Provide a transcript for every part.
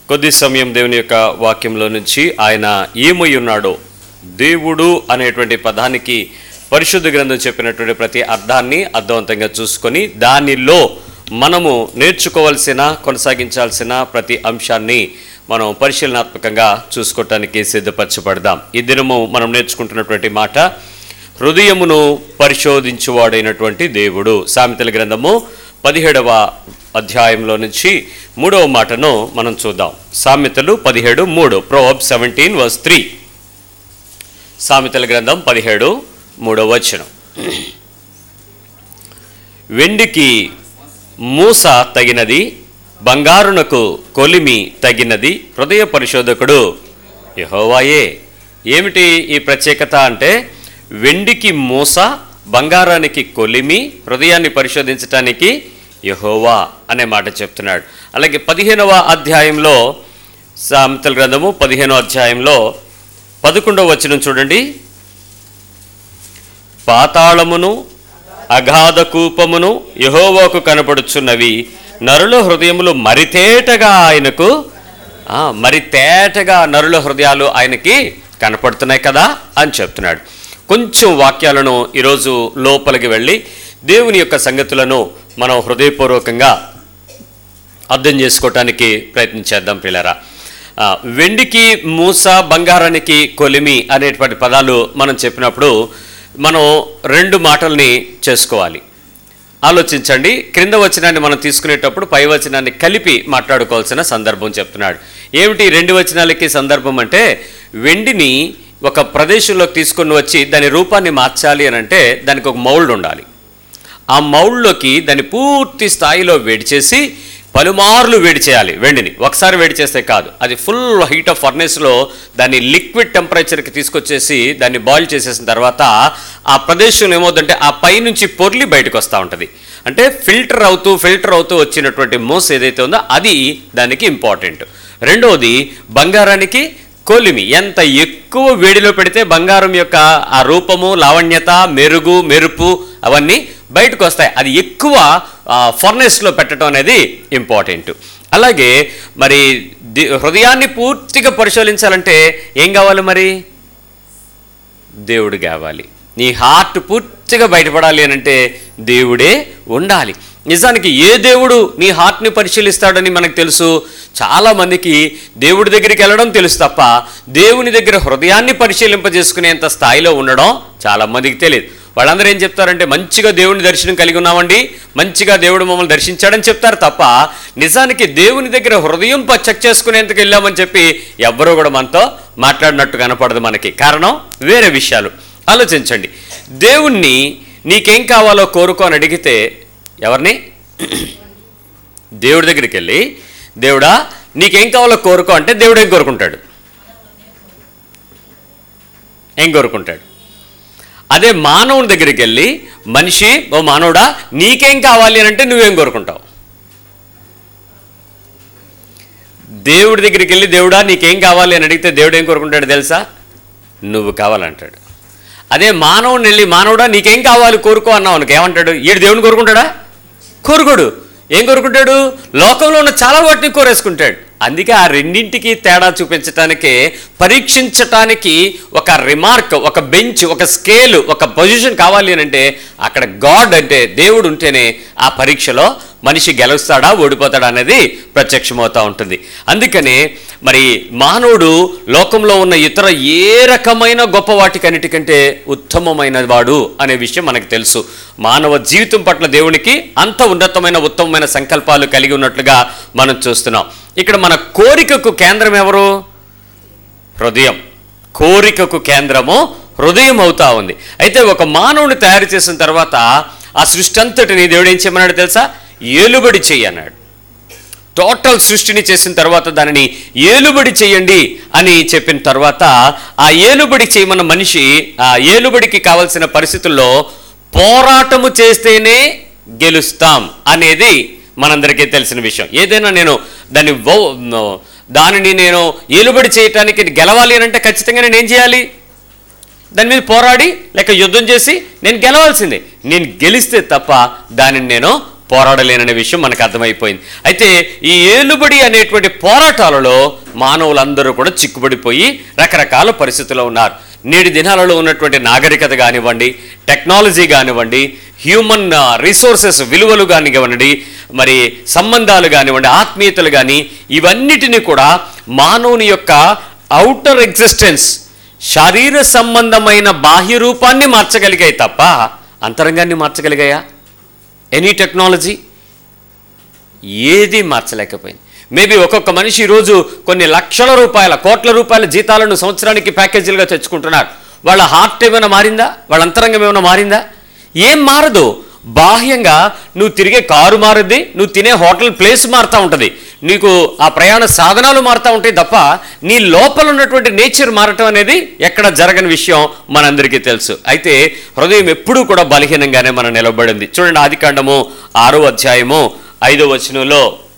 కొద్ది సమయం దేవుని యొక్క వాక్యంలో నుంచి ఆయన ఏమై ఉన్నాడో దేవుడు అనేటువంటి పదానికి పరిశుద్ధ గ్రంథం చెప్పినటువంటి ప్రతి అర్థాన్ని అర్థవంతంగా చూసుకొని దానిలో మనము నేర్చుకోవాల్సిన కొనసాగించాల్సిన ప్రతి అంశాన్ని మనం పరిశీలనాత్మకంగా చూసుకోవటానికి సిద్ధపరచబడదాం ఈ దినము మనం నేర్చుకుంటున్నటువంటి మాట హృదయమును పరిశోధించువాడైనటువంటి దేవుడు సామెతల గ్రంథము పదిహేడవ అధ్యాయంలో నుంచి మూడవ మాటను మనం చూద్దాం సామెతలు పదిహేడు మూడు ప్రోబ్ సెవెంటీన్ వర్స్ త్రీ సామెతల గ్రంథం పదిహేడు మూడవ వచనం వెండికి మూస తగినది బంగారునకు కొలిమి తగినది హృదయ పరిశోధకుడు యహోవాయే ఏమిటి ఈ ప్రత్యేకత అంటే వెండికి మూస బంగారానికి కొలిమి హృదయాన్ని పరిశోధించటానికి యహోవా అనే మాట చెప్తున్నాడు అలాగే పదిహేనవ అధ్యాయంలో సామెతల గ్రంథము పదిహేనవ అధ్యాయంలో పదకొండవ వచనం చూడండి పాతాళమును అగాధ కూపమును యహోవాకు కనపడుచున్నవి నరుల హృదయములు మరితేటగా ఆయనకు ఆ, మరితేటగా నరుల హృదయాలు ఆయనకి కనపడుతున్నాయి కదా అని చెప్తున్నాడు కొంచెం వాక్యాలను ఈరోజు లోపలికి వెళ్ళి దేవుని యొక్క సంగతులను మనం హృదయపూర్వకంగా అర్థం చేసుకోవటానికి ప్రయత్నించేద్దాం పిల్లరా ఆ, వెండికి మూస బంగారానికి కొలిమి అనేటువంటి పదాలు మనం చెప్పినప్పుడు మనం రెండు మాటల్ని చేసుకోవాలి ఆలోచించండి క్రింద వచనాన్ని మనం తీసుకునేటప్పుడు పై వచనాన్ని కలిపి మాట్లాడుకోవాల్సిన సందర్భం చెప్తున్నాడు ఏమిటి ఈ రెండు వచనాలకి సందర్భం అంటే వెండిని ఒక ప్రదేశంలోకి తీసుకొని వచ్చి దాని రూపాన్ని మార్చాలి అని అంటే దానికి ఒక మౌల్డ్ ఉండాలి ఆ మౌల్డ్లోకి దాన్ని పూర్తి స్థాయిలో వేడి చేసి పలుమార్లు వేడి చేయాలి వెండిని ఒకసారి వేడి చేస్తే కాదు అది ఫుల్ హీట్ ఆఫ్ ఫర్నేస్లో దాన్ని లిక్విడ్ టెంపరేచర్కి తీసుకొచ్చేసి దాన్ని బాయిల్ చేసేసిన తర్వాత ఆ ప్రదేశంలో ఏమవుతుందంటే ఆ పైనుంచి పొర్లి బయటకు వస్తూ ఉంటుంది అంటే ఫిల్టర్ అవుతూ ఫిల్టర్ అవుతూ వచ్చినటువంటి మోస్ ఏదైతే ఉందో అది దానికి ఇంపార్టెంట్ రెండవది బంగారానికి కొలిమి ఎంత ఎక్కువ వేడిలో పెడితే బంగారం యొక్క ఆ రూపము లావణ్యత మెరుగు మెరుపు అవన్నీ బయటకు వస్తాయి అది ఎక్కువ ఫర్నెస్లో పెట్టడం అనేది ఇంపార్టెంట్ అలాగే మరి ది- హృదయాన్ని పూర్తిగా పరిశీలించాలంటే ఏం కావాలి మరి దేవుడు కావాలి నీ హార్ట్ పూర్తిగా బయటపడాలి అని అంటే దేవుడే ఉండాలి నిజానికి ఏ దేవుడు నీ హార్ట్ని పరిశీలిస్తాడని మనకు తెలుసు చాలామందికి దేవుడి దగ్గరికి వెళ్ళడం తెలుసు తప్ప దేవుని దగ్గర హృదయాన్ని పరిశీలింపజేసుకునేంత స్థాయిలో ఉండడం చాలామందికి తెలియదు వాళ్ళందరూ ఏం చెప్తారంటే మంచిగా దేవుని దర్శనం కలిగి ఉన్నామండి మంచిగా దేవుడు మమ్మల్ని దర్శించాడని చెప్తారు తప్ప నిజానికి దేవుని దగ్గర హృదయం ప- చెక్ చేసుకునేందుకు వెళ్ళామని చెప్పి ఎవ్వరూ కూడా మనతో మాట్లాడినట్టు కనపడదు మనకి కారణం వేరే విషయాలు ఆలోచించండి దేవుణ్ణి నీకేం కావాలో కోరుకో అని అడిగితే ఎవరిని దేవుడి దగ్గరికి వెళ్ళి దేవుడా నీకేం కావాలో కోరుకో అంటే దేవుడు ఏం కోరుకుంటాడు ఏం కోరుకుంటాడు అదే మానవుని దగ్గరికి వెళ్ళి మనిషి ఓ మానవుడా నీకేం కావాలి అని అంటే నువ్వేం కోరుకుంటావు దేవుడి దగ్గరికి వెళ్ళి దేవుడా నీకేం కావాలి అని అడిగితే దేవుడు ఏం కోరుకుంటాడు తెలుసా నువ్వు కావాలంటాడు అదే మానవుని వెళ్ళి మానవుడా నీకేం కావాలి కోరుకో అన్నావు అనుకో ఏమంటాడు ఈడు దేవుని కోరుకుంటాడా కోరుకోడు ఏం కోరుకుంటాడు లోకంలో ఉన్న చాలా వాటిని కోరేసుకుంటాడు అందుకే ఆ రెండింటికి తేడా చూపించటానికి పరీక్షించటానికి ఒక రిమార్క్ ఒక బెంచ్ ఒక స్కేల్ ఒక పొజిషన్ కావాలి అని అంటే అక్కడ గాడ్ అంటే దేవుడు ఉంటేనే ఆ పరీక్షలో మనిషి గెలుస్తాడా ఓడిపోతాడా అనేది ప్రత్యక్షమవుతూ ఉంటుంది అందుకనే మరి మానవుడు లోకంలో ఉన్న ఇతర ఏ రకమైన గొప్ప వాటికన్నిటికంటే ఉత్తమమైన వాడు అనే విషయం మనకు తెలుసు మానవ జీవితం పట్ల దేవునికి అంత ఉన్నతమైన ఉత్తమమైన సంకల్పాలు కలిగి ఉన్నట్లుగా మనం చూస్తున్నాం ఇక్కడ మన కోరికకు కేంద్రం ఎవరు హృదయం కోరికకు కేంద్రము హృదయం అవుతా ఉంది అయితే ఒక మానవుని తయారు చేసిన తర్వాత ఆ సృష్టి అంతటిని దేవుడు ఏం చేయమన్నాడు తెలుసా ఏలుబడి చెయ్యి అన్నాడు టోటల్ సృష్టిని చేసిన తర్వాత దానిని ఏలుబడి చేయండి అని చెప్పిన తర్వాత ఆ ఏలుబడి చేయమన్న మనిషి ఆ ఏలుబడికి కావలసిన పరిస్థితుల్లో పోరాటము చేస్తేనే గెలుస్తాం అనేది మనందరికీ తెలిసిన విషయం ఏదైనా నేను దాన్ని వౌ- దానిని నేను ఏలుబడి చేయటానికి గెలవాలి అని అంటే ఖచ్చితంగా నేను ఏం చేయాలి దాని మీద పోరాడి లేక యుద్ధం చేసి నేను గెలవాల్సిందే నేను గెలిస్తే తప్ప దానిని నేను పోరాడలేననే విషయం మనకు అర్థమైపోయింది అయితే ఈ ఏలుబడి అనేటువంటి పోరాటాలలో మానవులందరూ కూడా చిక్కుబడిపోయి రకరకాల పరిస్థితుల్లో ఉన్నారు నేటి దినాలలో ఉన్నటువంటి నాగరికత కానివ్వండి టెక్నాలజీ కానివ్వండి హ్యూమన్ రిసోర్సెస్ విలువలు కానివ్వండి మరి సంబంధాలు కానివ్వండి ఆత్మీయతలు కానీ ఇవన్నిటిని కూడా మానవుని యొక్క అవుటర్ ఎగ్జిస్టెన్స్ శారీర సంబంధమైన బాహ్య రూపాన్ని మార్చగలిగాయి తప్ప అంతరంగాన్ని మార్చగలిగాయా ఎనీ టెక్నాలజీ ఏది మార్చలేకపోయింది మేబీ ఒక్కొక్క మనిషి ఈరోజు కొన్ని లక్షల రూపాయల కోట్ల రూపాయల జీతాలను సంవత్సరానికి ప్యాకేజీలుగా తెచ్చుకుంటున్నారు వాళ్ళ హార్ట్ ఏమైనా మారిందా వాళ్ళ అంతరంగం ఏమైనా మారిందా ఏం మారదు బాహ్యంగా నువ్వు తిరిగే కారు మారుద్ది నువ్వు తినే హోటల్ ప్లేస్ మారుతూ ఉంటుంది నీకు ఆ ప్రయాణ సాధనాలు మారుతూ ఉంటాయి తప్ప నీ లోపల ఉన్నటువంటి నేచర్ మారటం అనేది ఎక్కడ జరగని విషయం మనందరికీ తెలుసు అయితే హృదయం ఎప్పుడూ కూడా బలహీనంగానే మనం నిలబడింది చూడండి ఆదికాండము ఆరో అధ్యాయము ఐదో వచనంలో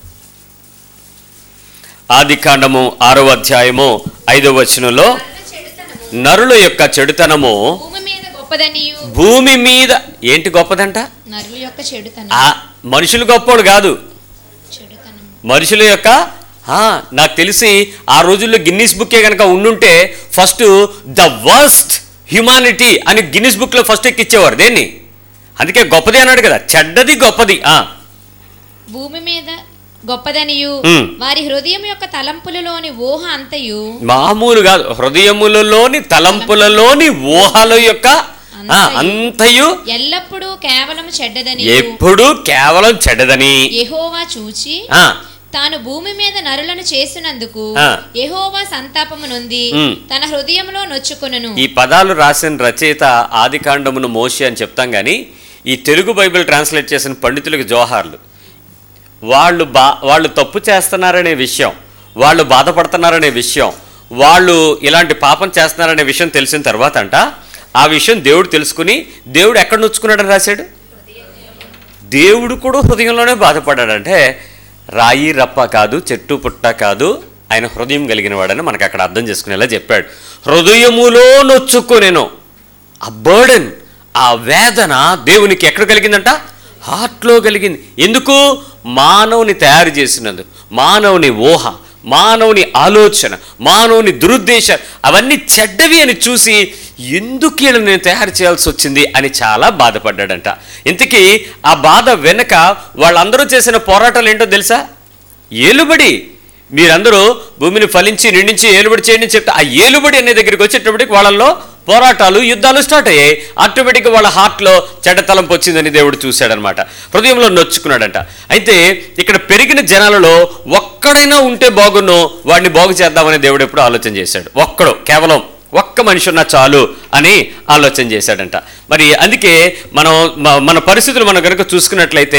ఆదికాండము ఆరో అధ్యాయము ఐదో వచనంలో నరుల చెడుతనము నరుల యొక్క చెడుతనము భూమి మీద గొప్పదనియు భూమి మీద ఏంటి గొప్పదంట నరుల యొక్క చెడుతనం ఆ మనుషులు గొప్పోడు కాదు చెడుతనం మనుషుల యొక్క ఆ, నాకు తెలిసి ఆ రోజుల్లో గిన్నీస్ బుక్కే కనుక ఉండుంటే ఫస్ట్ ద వర్స్ట్ హ్యుమానిటీ అని గిన్నీస్ బుక్లో ఫస్ట్ ఎక్కిచ్చేవారు దేన్ని అందుకే గొప్పది అన్నాడు కదా చెడ్డది గొప్పది ఆ భూమి మీద గొప్పదనియు ఉమ్. వారి హృదయం యొక్క తలంపులలోని ఊహ అంతయు మామూలు కాదు హృదయములలోని తలంపులలోని ఊహల యొక్క ఆ, అంతయు ఎల్లప్పుడూ కేవలం చెడ్డదని ఎప్పుడూ కేవలం చెడ్డదని యెహోవా చూచి ఆ, తాను భూమి మీద నరులను చేసినందుకు ఆ. యెహోవా సంతాపము నొంది ఉమ్. తన హృదయంలో నొచ్చుకొనును ఈ పదాలు రాసిన రచయిత ఆదికాండమును మోషి అని చెప్తాం కానీ ఈ తెలుగు బైబిల్ ట్రాన్స్లేట్ చేసిన పండితులకు జోహార్లు వాళ్ళు బా వాళ్ళు తప్పు చేస్తున్నారనే విషయం వాళ్ళు బాధపడుతున్నారనే విషయం వాళ్ళు ఇలాంటి పాపం చేస్తున్నారనే విషయం తెలిసిన తర్వాత అంట ఆ విషయం దేవుడు తెలుసుకుని దేవుడు ఎక్కడ నొచ్చుకున్నాడని రాశాడు దేవుడు కూడా హృదయంలోనే బాధపడ్డాడంటే రాయి రప్ప కాదు చెట్టు పుట్ట కాదు ఆయన హృదయం కలిగిన వాడని మనకు అక్కడ అర్థం చేసుకునేలా చెప్పాడు హృదయములో నొచ్చుకునేను ఆ బర్డెన్ ఆ వేదన దేవునికి ఎక్కడ కలిగిందంట హార్ట్లో కలిగింది ఎందుకు మానవుని తయారు చేసినందుకు మానవుని ఊహ మానవుని ఆలోచన మానవుని దురుద్దేశ అవన్నీ చెడ్డవి అని చూసి ఎందుకు వీళ్ళని నేను తయారు చేయాల్సి వచ్చింది అని చాలా బాధపడ్డాడంట ఇంతకీ ఆ బాధ వెనక వాళ్ళందరూ చేసిన పోరాటాలు ఏంటో తెలుసా ఏలుబడి మీరందరూ భూమిని ఫలించి నిండించి ఏలుబడి చేయండి అని చెప్తే ఆ ఏలుబడి అనే దగ్గరికి వచ్చేటప్పటికి వాళ్ళల్లో పోరాటాలు యుద్ధాలు స్టార్ట్ అయ్యాయి ఆటోమేటిక్గా వాళ్ళ హార్ట్లో చెడ్డ తలంపు వచ్చిందని దేవుడు చూశాడనమాట హృదయంలో నొచ్చుకున్నాడంట అయితే ఇక్కడ పెరిగిన జనాలలో ఒక్కడైనా ఉంటే బాగున్నో వాడిని బాగు చేద్దామని దేవుడు ఎప్పుడు ఆలోచన చేశాడు ఒక్కడు కేవలం ఒక్క మనిషి ఉన్నా చాలు అని ఆలోచన చేశాడంట మరి అందుకే మనం మ- మన పరిస్థితులు మనం కనుక చూసుకున్నట్లయితే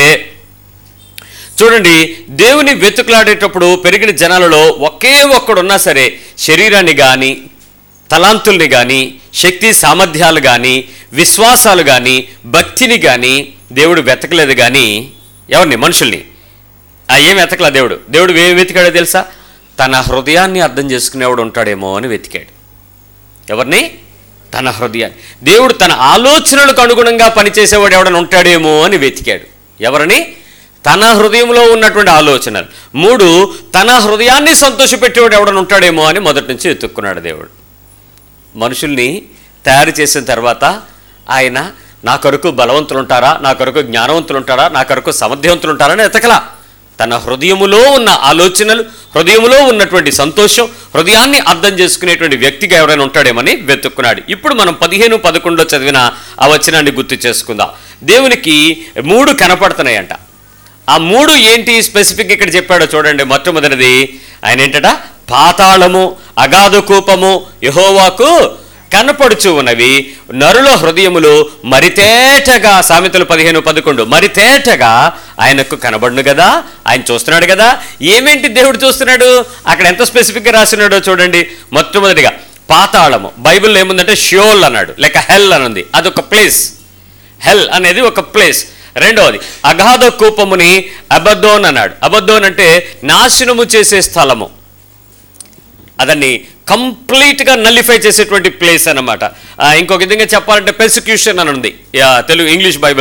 చూడండి దేవుని వెతుకులాడేటప్పుడు పెరిగిన జనాలలో ఒకే ఒక్కడు ఉన్నా సరే శరీరాన్ని కానీ తలాంతుల్ని కానీ శక్తి సామర్థ్యాలు కానీ విశ్వాసాలు కానీ భక్తిని కానీ దేవుడు వెతకలేదు కానీ ఎవరిని మనుషుల్ని ఆ ఏం వెతకలా దేవుడు దేవుడు ఏం వెతికాడో తెలుసా తన హృదయాన్ని అర్థం చేసుకునేవాడు ఉంటాడేమో అని వెతికాడు ఎవరిని తన హృదయాన్ని దేవుడు తన ఆలోచనలకు అనుగుణంగా పనిచేసేవాడు ఎవడని ఉంటాడేమో అని వెతికాడు ఎవరిని తన హృదయంలో ఉన్నటువంటి ఆలోచనలు మూడు తన హృదయాన్ని సంతోషపెట్టేవాడు ఎవడని ఉంటాడేమో అని మొదటి నుంచి వెతుక్కున్నాడు దేవుడు మనుషుల్ని తయారు చేసిన తర్వాత ఆయన నా కొరకు బలవంతులు ఉంటారా నా కొరకు జ్ఞానవంతులు ఉంటారా నా కొరకు సమర్థవంతులు ఉంటారా అని ఎతకలా తన హృదయములో ఉన్న ఆలోచనలు హృదయములో ఉన్నటువంటి సంతోషం హృదయాన్ని అర్థం చేసుకునేటువంటి వ్యక్తిగా ఎవరైనా ఉంటాడేమని వెతుక్కున్నాడు ఇప్పుడు మనం పదిహేను పదకొండులో చదివిన ఆ వచనాన్ని గుర్తు చేసుకుందాం దేవునికి మూడు కనపడుతున్నాయంట ఆ మూడు ఏంటి స్పెసిఫిక్ ఇక్కడ చెప్పాడో చూడండి మొట్టమొదటిది ఆయన ఏంటట పాతాళము అగాధ కూపము యహోవాకు కనపడుచు ఉన్నవి నరుల హృదయములు మరితేటగా సామెతలు పదిహేను పదకొండు మరితేటగా ఆయనకు కనబడును కదా ఆయన చూస్తున్నాడు కదా ఏమేంటి దేవుడు చూస్తున్నాడు అక్కడ ఎంత స్పెసిఫిక్గా రాస్తున్నాడో చూడండి మొట్టమొదటిగా పాతాళము బైబిల్లో ఏముందంటే షియోల్ అన్నాడు లేక హెల్ అని ఉంది అదొక ప్లేస్ హెల్ అనేది ఒక ప్లేస్ రెండవది అగాధ కూపముని అబద్దోన్ అన్నాడు అబద్దోన్ అంటే నాశనము చేసే స్థలము అదాన్ని కంప్లీట్గా నల్లిఫై చేసేటువంటి ప్లేస్ అన్నమాట ఆ, ఇంకొక విధంగా చెప్పాలంటే పెర్సిక్యూషన్ అని ఉంది యా, తెలుగు ఇంగ్లీష్ బైబిల్లో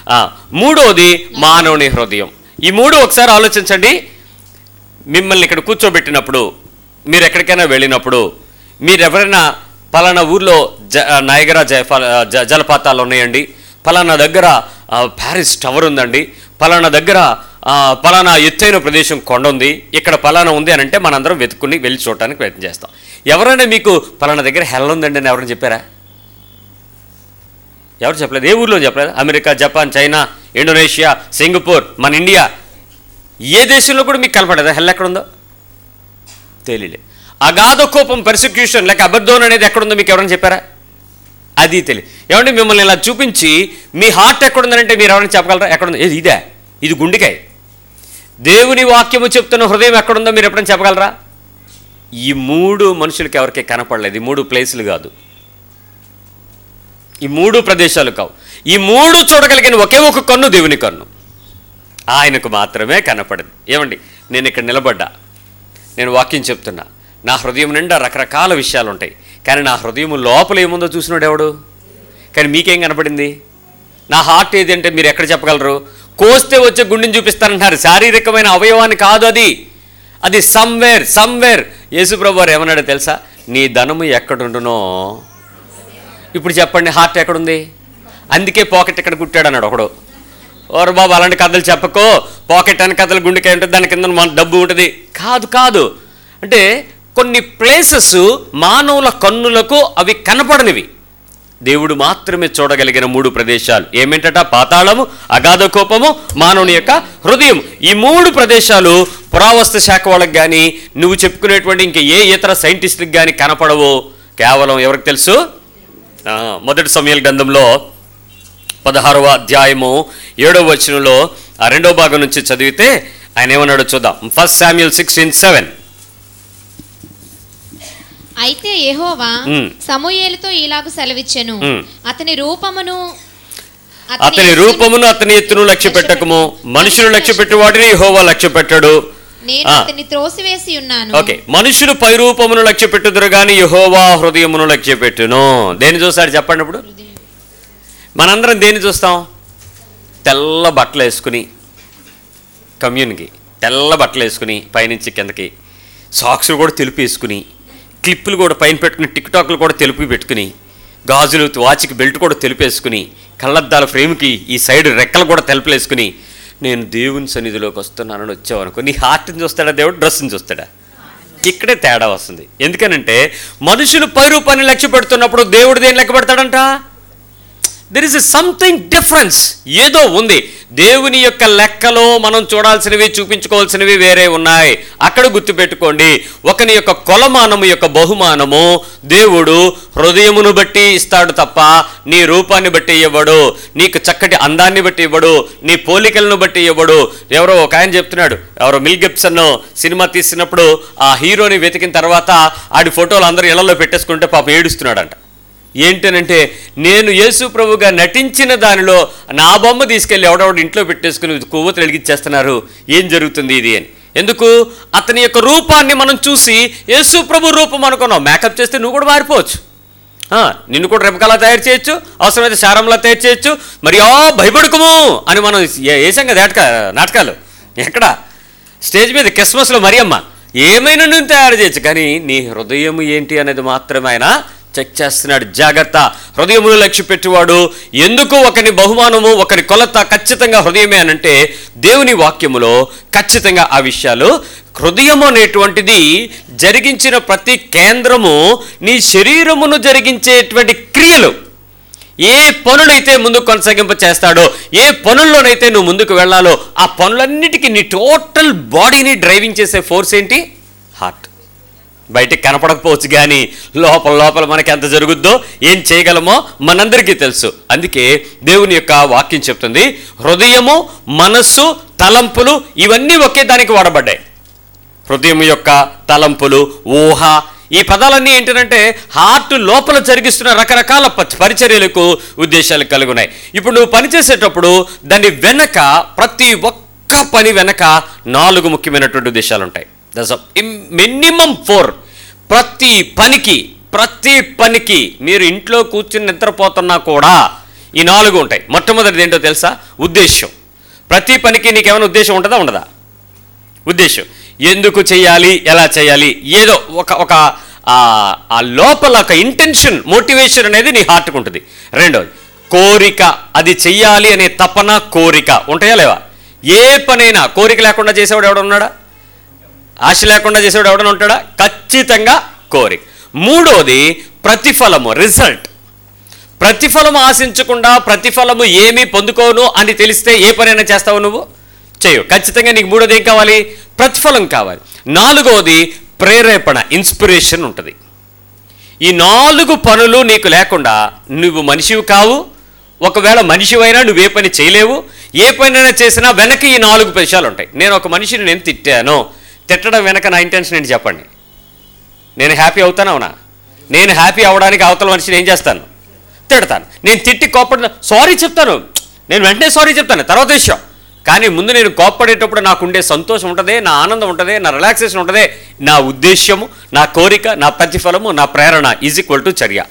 ఆ, మూడోది మానవుని హృదయం ఈ మూడు ఒకసారి ఆలోచించండి మిమ్మల్ని ఇక్కడ కూర్చోబెట్టినప్పుడు మీరు ఎక్కడికైనా వెళ్ళినప్పుడు మీరు ఎవరైనా పలానా ఊర్లో జ నయగరా జయఫాల జ జలపాతాలు ఉన్నాయండి పలానా దగ్గర ఆ, ప్యారిస్ టవర్ ఉందండి పలానా దగ్గర ఆ, పలానా ఎత్తైన ప్రదేశం కొండ ఉంది ఇక్కడ పలానా ఉంది అని అంటే మనందరం వెతుక్కుని వెళ్ళి చూడటానికి ప్రయత్నం చేస్తాం ఎవరైనా మీకు పలానా దగ్గర హెల్ ఉందండి అని ఎవరైనా చెప్పారా ఎవరు చెప్పలేదు ఏ ఊర్లో చెప్పలేదు America Japan China Indonesia Singapore మన ఇండియా ఏ దేశంలో కూడా మీకు కనపడదా హెల్ ఎక్కడ ఉందో తెలియలే అగాధ కోపం పర్సిక్యూషన్ లేక అబద్ధం అనేది ఎక్కడుందో మీకు ఎవరైనా చెప్పారా అది తెలియదు ఏమంటే మిమ్మల్ని ఇలా చూపించి మీ హార్ట్ ఎక్కడుందంటే మీరు ఎవరైనా చెప్పగలరా ఎక్కడుందో ఏది ఇదే ఇది గుండెకాయ దేవుని వాక్యము చెప్తున్న హృదయం ఎక్కడుందో మీరు ఎప్పుడైనా చెప్పగలరా ఈ మూడు మనుషులకి ఎవరికి కనపడలేదు ఈ మూడు ప్లేసులు కాదు ఈ మూడు ప్రదేశాలు కావు ఈ మూడు చూడగలిగిన ఒకే ఒక కన్ను దేవుని కన్ను ఆయనకు మాత్రమే కనపడింది ఏమండి నేను ఇక్కడ నిలబడ్డా నేను వాక్యం చెప్తున్నా నా హృదయం నిండా రకరకాల విషయాలు ఉంటాయి కానీ నా హృదయం లోపల ఏముందో చూసినాడు ఎవడు కానీ మీకేం కనపడింది నా హార్ట్ ఏది అంటే మీరు ఎక్కడ చెప్పగలరు కోస్తే వచ్చే గుండెని చూపిస్తారంటున్నారు శారీరకమైన అవయవాన్ని కాదు అది అది సమ్వేర్ సమ్వేర్ యేసుప్రభు వారు ఏమన్నాడో తెలుసా నీ ధనము ఎక్కడుండునో ఇప్పుడు చెప్పండి హార్ట్ ఎక్కడుంది అందుకే పాకెట్ ఎక్కడ కుట్టాడు అన్నాడు ఒకడు ఓరు బాబు అలాంటి కథలు చెప్పకో పాకెట్ అని కథలు గుండెకాయ ఉంటుంది దాని కింద మన డబ్బు ఉంటుంది కాదు కాదు అంటే కొన్ని ప్లేసెస్ మానవుల కన్నులకు అవి కనపడనివి దేవుడు మాత్రమే చూడగలిగిన మూడు ప్రదేశాలు ఏమిటట పాతాళము అగాధ కోపము మానవుని యొక్క హృదయం ఈ మూడు ప్రదేశాలు పురావస్తు శాఖ వాళ్ళకి కానీ నువ్వు చెప్పుకునేటువంటి ఇంక ఏ ఇతర సైంటిస్టులకు కానీ కనపడవు కేవలం ఎవరికి తెలుసు ఆ, మొదటి సమయాల గ్రంథంలో పదహారవ అధ్యాయము ఏడవ వచనంలో ఆ రెండో భాగం నుంచి చదివితే ఆయన ఏమన్నాడో చూద్దాం ఫస్ట్ శామ్యుల్ సిక్స్టీన్ సెవెన్ అయితే యెహోవా మ్. సమూయేలుతో ఇలాగు సెలవిచ్చెను మ్. అతని రూపమును అతని రూపమును అతని ఎత్తును లక్ష్య పెట్టకము మనుషులు లక్ష్య పెట్టువాడిని హోవా లక్ష్య పెట్టాడు నేను ఆ. అతన్ని త్రోసివేసి ఉన్నాను ఓకే మనుషులు పై రూపమును లక్ష్య పెట్టుదురు కానీ యహోవా హృదయమును లక్ష్య పెట్టును దేని చూస్తాడు చెప్పండి ఇప్పుడు మనందరం దేన్ని చూస్తాం తెల్ల బట్టలు వేసుకుని కమ్యూన్కి తెల్ల బట్టలు వేసుకుని పైనుంచి కిందకి సాక్స్లు కూడా తెలుపు వేసుకుని క్లిప్పులు కూడా పైన పెట్టుకుని టిక్ టాక్లు కూడా తెలుపు పెట్టుకుని గాజులు వాచ్కి బెల్ట్ కూడా తెలుపు వేసుకుని కళ్ళద్దాల ఫ్రేమ్కి ఈ సైడ్ రెక్కలు కూడా తెలుపులు వేసుకుని నేను దేవుని సన్నిధిలోకి వస్తున్నానని వచ్చావనుకో నీ హార్ట్ని చూస్తాడా దేవుడు డ్రెస్ని చూస్తాడా ఇక్కడే తేడా వస్తుంది ఎందుకనంటే మనుషులు పై రూపాన్ని లక్ష్య పెడుతున్నప్పుడు దేవుడు దేని లెక్క పెడతాడంట దెర్ ఇస్ సంథింగ్ డిఫరెన్స్ ఏదో ఉంది దేవుని యొక్క లెక్కలో మనం చూడాల్సినవి చూపించుకోవాల్సినవి వేరే ఉన్నాయి అక్కడ గుర్తుపెట్టుకోండి ఒకని యొక్క కొలమానము యొక్క బహుమానము దేవుడు హృదయమును బట్టి ఇస్తాడు తప్ప నీ రూపాన్ని బట్టి ఇవ్వడు నీకు చక్కటి అందాన్ని బట్టి ఇవ్వడు నీ పోలికలను బట్టి ఇవ్వడు ఎవరో ఒక ఆయన చెప్తున్నాడు ఎవరో మిల్ గిబ్సన్ సినిమా తీసినప్పుడు ఆ హీరోని వెతికిన తర్వాత ఆడి ఫోటోలు అందరూ ఇళ్లలో పెట్టేసుకుంటే పాపం ఏడుస్తున్నాడంట ఏంటనంటే నేను యేసు ప్రభుగా నటించిన దానిలో నా బొమ్మ తీసుకెళ్ళి ఎవడెవడు ఇంట్లో పెట్టేసుకుని కొవ్వొత్తులు వెలిగించేస్తున్నారు ఏం జరుగుతుంది ఇది అని ఎందుకు అతని యొక్క రూపాన్ని మనం చూసి యేసు ప్రభు రూపం అనుకున్నాం మేకప్ చేస్తే నువ్వు కూడా మారిపోవచ్చు ఆ, నిన్ను కూడా రెపకలా తయారు చేయొచ్చు అవసరమైతే శారంలా తయారు చేయొచ్చు మరి ఆ భయపడుకుము అని మనం ఏ- వేసాం కదా నాటక నాటకాలు ఎక్కడ స్టేజ్ మీద క్రిస్మస్లో మరియమ్మ ఏమైనా నువ్వు తయారు చేయొచ్చు కానీ నీ హృదయం ఏంటి అనేది మాత్రమే ఆయన చెక్ చేస్తున్నాడు జాగ్రత్త హృదయమును లక్ష్య పెట్టేవాడు ఎందుకు ఒకని బహుమానము ఒకరి కొలత ఖచ్చితంగా హృదయమే అనంటే దేవుని వాక్యములో ఖచ్చితంగా ఆ విషయాలు హృదయము అనేటువంటిది జరిగించిన ప్రతి కేంద్రము నీ శరీరమును జరిగించేటువంటి క్రియలు ఏ పనులైతే ముందుకు కొనసాగింప చేస్తాడో ఏ పనుల్లోనైతే నువ్వు ముందుకు వెళ్ళాలో ఆ పనులన్నిటికీ నీ టోటల్ బాడీని డ్రైవింగ్ చేసే ఫోర్స్ ఏంటి హార్ట్ బయటికి కనపడకపోవచ్చు కానీ లోపల లోపల మనకి ఎంత జరుగుద్దో ఏం చేయగలమో మనందరికీ తెలుసు అందుకే దేవుని యొక్క వాక్యం చెప్తుంది హృదయము మనస్సు తలంపులు ఇవన్నీ ఒకే దానికి వాడబడ్డాయి హృదయం యొక్క తలంపులు ఊహ ఈ పదాలన్నీ ఏంటంటే హార్ట్ లోపల జరిగిస్తున్న రకరకాల ప- పరిచర్యలకు ఉద్దేశాలు కలిగి ఉన్నాయి ఇప్పుడు నువ్వు పని చేసేటప్పుడు దాని వెనక ప్రతి ఒక్క పని వెనక నాలుగు ముఖ్యమైనటువంటి ఉద్దేశాలు ఉంటాయి దస్ మినిమం ఫోర్ ప్రతి పనికి ప్రతి పనికి మీరు ఇంట్లో కూర్చుని నిద్రపోతున్నా కూడా ఈ నాలుగు ఉంటాయి మొట్టమొదటిది ఏంటో తెలుసా ఉద్దేశం ప్రతి పనికి నీకేమైనా ఉద్దేశం ఉంటుందా ఉండదా ఉద్దేశం ఎందుకు చేయాలి ఎలా చేయాలి ఏదో ఒక ఒక ఆ ఆ లోపల ఒక ఇంటెన్షన్ మోటివేషన్ అనేది నీ హార్ట్కి ఉంటుంది రెండోది కోరిక అది చెయ్యాలి అనే తపన కోరిక ఉంటాయా లేవా ఏ పనైనా కోరిక లేకుండా చేసేవాడు ఎవడ ఉన్నాడా ఆశ లేకుండా చేసేవాడు ఎవడన్నా ఉంటాడా ఖచ్చితంగా కోరిక మూడోది ప్రతిఫలము రిజల్ట్ ప్రతిఫలం ఆశించకుండా ప్రతిఫలము ఏమీ పొందుకోను అని తెలిస్తే ఏ పనైనా చేస్తావు నువ్వు చేయవు ఖచ్చితంగా నీకు మూడోది ఏం కావాలి ప్రతిఫలం కావాలి నాలుగోది ప్రేరేపణ ఇన్స్పిరేషన్ ఉంటుంది ఈ నాలుగు పనులు నీకు లేకుండా నువ్వు మనిషివి కావు ఒకవేళ మనిషివైనా నువ్వు ఏ పని చేయలేవు ఏ పనైనా చేసినా వెనక ఈ నాలుగు విషయాలు ఉంటాయి నేను ఒక మనిషిని నేను తిట్టాను తిట్టడం వెనక నా ఇంటెన్షన్ ఏంటి చెప్పండి నేను హ్యాపీ అవుతాను అవునా నేను హ్యాపీ అవడానికి అవతల మనిషిని ఏం చేస్తాను తిడతాను నేను తిట్టి కోప్పడ సారీ చెప్తాను నేను వెంటనే సారీ చెప్తాను తర్వాత విషయం కానీ ముందు నేను కోప్పడేటప్పుడు నాకు ఉండే సంతోషం ఉంటుంది నా ఆనందం ఉంటుంది నా రిలాక్సేషన్ ఉంటుంది నా ఉద్దేశ్యము నా కోరిక నా ప్రతిఫలము నా ప్రేరణ ఈజ్ ఈక్వల్ టు చర్య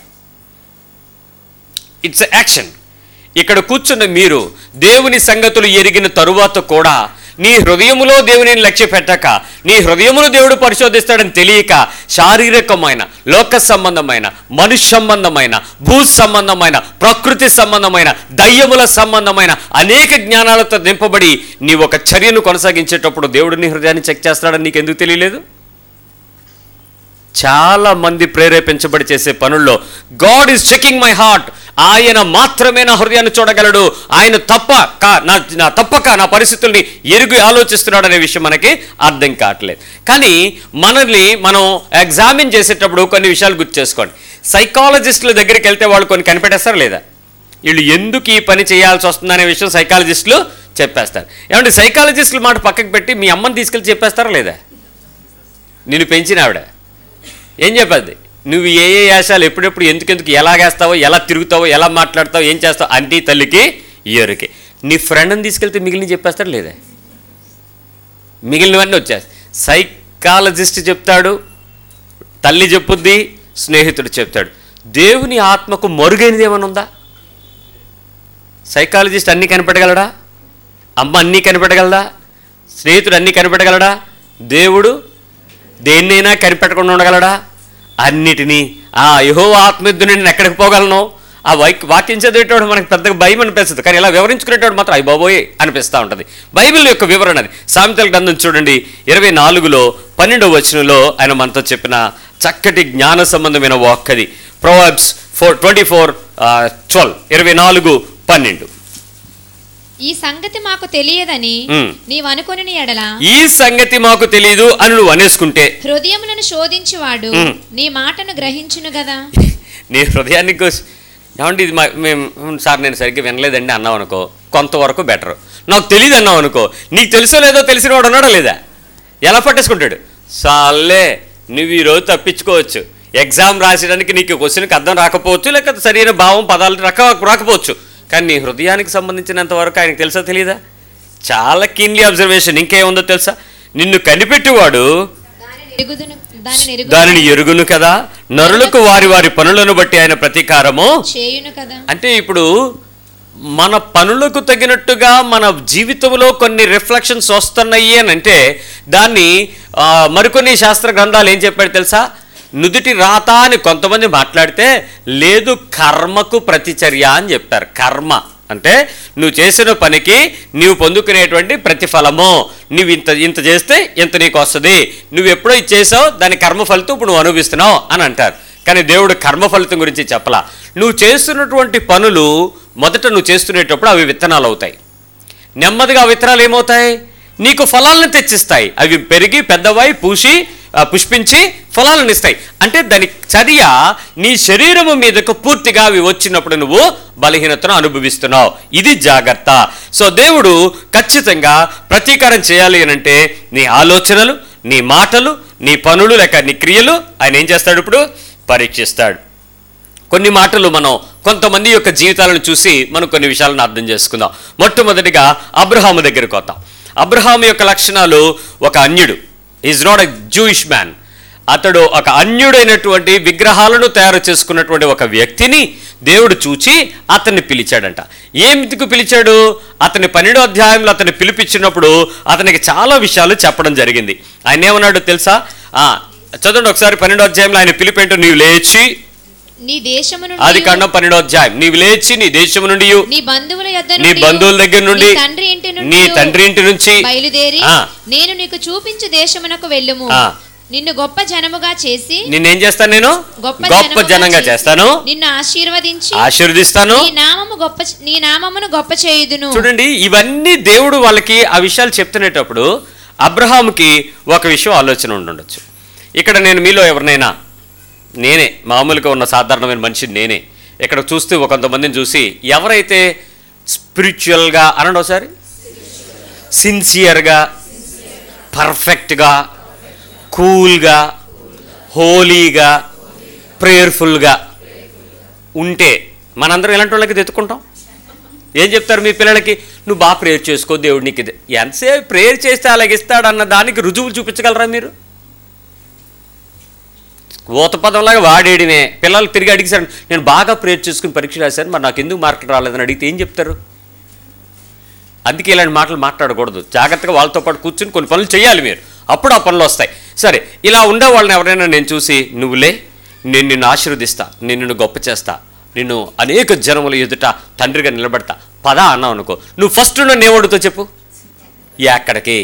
ఇట్స్ యాక్షన్ ఇక్కడ కూర్చున్న మీరు దేవుని సంగతులు ఎరిగిన తరువాత కూడా నీ హృదయములో దేవుని లక్ష్య పెట్టక నీ హృదయములో దేవుడు పరిశోధిస్తాడని తెలియక శారీరకమైన లోక సంబంధమైన మనుష్య సంబంధమైన భూ సంబంధమైన ప్రకృతి సంబంధమైన దయ్యముల సంబంధమైన అనేక జ్ఞానాలతో నింపబడి నీ ఒక చర్యను కొనసాగించేటప్పుడు దేవుడు నీ హృదయాన్ని చెక్ చేస్తాడని నీకు ఎందుకు తెలియలేదు చాలా మంది ప్రేరేపించబడి చేసే పనుల్లో God is checking my heart ఆయన మాత్రమే నా హృదయాన్ని చూడగలడు ఆయన తప్ప కా నా నా తప్పక నా పరిస్థితుల్ని ఎరుగు ఆలోచిస్తున్నాడు అనే విషయం మనకి అర్థం కావట్లేదు కానీ మనల్ని మనం ఎగ్జామిన్ చేసేటప్పుడు కొన్ని విషయాలు గుర్తు చేసుకోండి సైకాలజిస్టుల దగ్గరికి వెళ్తే వాళ్ళు కొన్ని కనిపెట్టేస్తారు లేదా వీళ్ళు ఎందుకు ఈ పని చేయాల్సి వస్తుందనే విషయం సైకాలజిస్టులు చెప్పేస్తారు ఏమంటే సైకాలజిస్టుల మాట పక్కకు పెట్టి మీ అమ్మని తీసుకెళ్ళి చెప్పేస్తారా లేదా నిన్ను పెంచిన ఆవిడ ఏం చెప్పద్ది నువ్వు ఏ ఏ యాశాలు ఎప్పుడెప్పుడు ఎందుకెందుకు ఎలాగేస్తావో ఎలా తిరుగుతావో ఎలా మాట్లాడతావో ఏం చేస్తావు అంటీ తల్లికి ఇయరుకి నీ ఫ్రెండ్ని తీసుకెళ్తే మిగిలిన చెప్పేస్తాడు లేదా మిగిలినవన్నీ వచ్చేస్తాయి సైకాలజిస్ట్ చెప్తాడు తల్లి చెప్పుద్ది స్నేహితుడు చెప్తాడు దేవుని ఆత్మకు మరుగైనది ఏమైనా ఉందా సైకాలజిస్ట్ అన్నీ కనిపెట్టగలడా అమ్మ అన్నీ కనిపెట్టగలదా స్నేహితుడు అన్నీ కనిపెట్టగలడా దేవుడు దేన్నైనా కనిపెట్టకుండా ఉండగలడా అన్నిటినీ ఆ యహో ఆత్మయుద్ధు నేను ఎక్కడికి పోగలను ఆ వైక్ వాక్యం చదివేటోడు మనకు పెద్దగా భయం అనిపిస్తుంది కానీ ఇలా వివరించుకునేటోడు మాత్రం అయ్యి బాబోయే అనిపిస్తూ ఉంటుంది బైబిల్ యొక్క వివరణ అది సామెతల గ్రంథం చూడండి ఇరవై నాలుగులో పన్నెండవ వచనంలో ఆయన మనతో చెప్పిన చక్కటి జ్ఞాన సంబంధమైన వాక్కది Proverbs four twenty four twelve ఇరవై నాలుగు పన్నెండు ఈ సంగతి మాకు తెలియదని మ్. నీవనుకొని ఎడల ఈ సంగతి మాకు తెలియదు అని నువ్వు అనేసుకుంటే హృదయములను శోధించువాడు మ్. నీ మాటను గ్రహించును గదా నీ హృదయానికి కోసి- ఏమంటే ఇది మా- మేము "ఉమ్, సార్ నేను సరిగ్గా వినలేదండి అన్నావు అనుకో కొంతవరకు బెటర్ నాకు తెలియదు అన్నావు అనుకో నీకు తెలుసో లేదో తెలిసిన వాడు ఉన్నాడా లేదా ఎలా పట్టేసుకుంటాడు సాల్లే నువ్వు ఈరోజు తప్పించుకోవచ్చు ఎగ్జామ్ రాసేయడానికి నీకు క్వశ్చన్కి అర్థం రాకపోవచ్చు లేకపోతే సరైన భావం పదాలు రాక రాకపోవచ్చు కానీ నీ హృదయానికి సంబంధించినంత వరకు ఆయనకు తెలుసా తెలియదా చాలా కీన్లీ అబ్జర్వేషన్ ఇంకేముందో తెలుసా నిన్ను కనిపెట్టేవాడు దానిని ఎరుగుదును దానిని ఎరుగు దానిని ఎరుగును కదా నరులకు వారి వారి పనులను బట్టి ఆయన ప్రతీకారము చేయును కదా అంటే ఇప్పుడు మన పనులకు తగినట్టుగా మన జీవితంలో కొన్ని రిఫ్లెక్షన్స్ వస్తున్నాయి అని అంటే దాన్ని ఆ, మరికొన్ని శాస్త్ర గ్రంథాలు ఏం చెప్పాడు తెలుసా నుదుటి రాత అని కొంతమంది మాట్లాడితే లేదు కర్మకు ప్రతిచర్య అని చెప్పారు కర్మ అంటే నువ్వు చేసిన పనికి నీవు పొందుకునేటువంటి ప్రతిఫలము నువ్వు ఇంత ఇంత చేస్తే ఇంత నీకు వస్తుంది నువ్వు ఎప్పుడో ఇది చేసావు దాని కర్మ ఫలితం ఇప్పుడు నువ్వు అనుభవిస్తున్నావు అని అంటారు కానీ దేవుడు కర్మ ఫలితం గురించి చెప్పలా నువ్వు చేస్తున్నటువంటి పనులు మొదట నువ్వు చేస్తునేటప్పుడు అవి విత్తనాలు అవుతాయి నెమ్మదిగా ఆ విత్తనాలు ఏమవుతాయి నీకు ఫలాలను తెచ్చిస్తాయి అవి పెరిగి పెద్దవై పూసి ఆ, పుష్పించి ఫలాలను ఇస్తాయి అంటే దాని చర్య నీ శరీరము మీదకు పూర్తిగా అవి వచ్చినప్పుడు నువ్వు బలహీనతను అనుభవిస్తున్నావు ఇది జాగ్రత్త సో దేవుడు ఖచ్చితంగా ప్రతీకారం చేయాలి అని అంటే నీ ఆలోచనలు నీ మాటలు నీ పనులు లేక నీ క్రియలు ఆయన ఏం చేస్తాడు ఇప్పుడు పరీక్షిస్తాడు కొన్ని మాటలు మనం కొంతమంది యొక్క జీవితాలను చూసి మనం కొన్ని విషయాలను అర్థం చేసుకుందాం మొట్టమొదటిగా అబ్రహాము దగ్గరికి వద్దాం అబ్రహాము యొక్క లక్షణాలు ఒక అన్యుడు is not a Jewish man అతడు ఒక అన్యుడైనటువంటి విగ్రహాలను తయారు చేసుకున్నటువంటి ఒక వ్యక్తిని దేవుడు చూచి అతన్ని పిలిచాడంట ఏమిటికు పిలిచాడు అతని పన్నెండో అధ్యాయంలో అతన్ని పిలిపించినప్పుడు అతనికి చాలా విషయాలు చెప్పడం జరిగింది ఆయన ఏమన్నాడు తెలుసా ఆ, చదవండి ఒకసారి పన్నెండో అధ్యాయంలో ఆయన పిలిపేంటో నీవు లేచి నీ దేశము ఆది నుండి కాండం పన్నెండో అధ్యాయం నీవు లేచి నీ దేశం నుండి నీ బంధువుల యొద్ద నీ నుండి బంధువుల దగ్గర నుండి నీ తండ్రి ఇంటి నుండి నీ తండ్రి ఇంటి నుంచి బయలుదేరి ఆ. నేను నీకు చూపించు దేశమునకు వెళ్ళుము ఆ. నిన్ను గొప్ప జనముగా చేసి నిన్నేం చేస్తాను నేను గొప్ప గొప్ప జనంగా చేసి, చేస్తాను నిన్ను ఆశీర్వదించి ఆశీర్వదిస్తాను నీ నామము గొప్ప నీ నామమును గొప్ప చేయుదును చూడండి ఇవన్నీ దేవుడు వాళ్ళకి ఆ విషయాలు చెప్తునేటప్పుడు అబ్రహాంకి ఒక విషయం ఆలోచన ఉండుండొచ్చు ఇక్కడ నేను మీలో ఎవరినైనా నేనే మామూలుగా ఉన్న సాధారణమైన మనిషి నేనే ఇక్కడ చూస్తే ఒక కొంతమందిని చూసి ఎవరైతే స్పిరిచువల్గా అనండి ఒకసారి సిన్సియర్గా పర్ఫెక్ట్గా కూల్గా హోలీగా ప్రేయర్ఫుల్గా ఉంటే మనందరం ఇలాంటి వాళ్ళకి తెచ్చుకుంటాం ఏం చెప్తారు మీ పిల్లలకి నువ్వు బాగా ప్రేయర్ చేసుకో దేవుడు నీకు ఇది ఎంతసేపు ప్రేయర్ చేస్తే అలాగే ఇస్తాడన్న దానికి రుజువులు చూపించగలరా మీరు ఊత పదంలాగా వాడేయడమే పిల్లలు తిరిగి అడిగిసారు నేను బాగా ప్రేయర్ చేసుకుని పరీక్ష రాశాను మరి నాకు ఎందుకు మార్కులు రాలేదని అడిగితే ఏం చెప్తారు అందుకే ఇలాంటి మాటలు మాట్లాడకూడదు జాగ్రత్తగా వాళ్ళతో పాటు కూర్చుని కొన్ని పనులు చేయాలి మీరు అప్పుడు ఆ పనులు వస్తాయి సరే ఇలా ఉండే వాళ్ళని ఎవరైనా నేను చూసి నువ్వులే నేను నిన్ను ఆశీర్వదిస్తా నేను నిన్ను గొప్ప చేస్తా నిన్ను అనేక జనముల ఎదుట తండ్రిగా నిలబడతా పదా అన్నావు అనుకో నువ్వు ఫస్ట్ నన్ను ఏమడుగుతావు చెప్పు ఎక్కడికి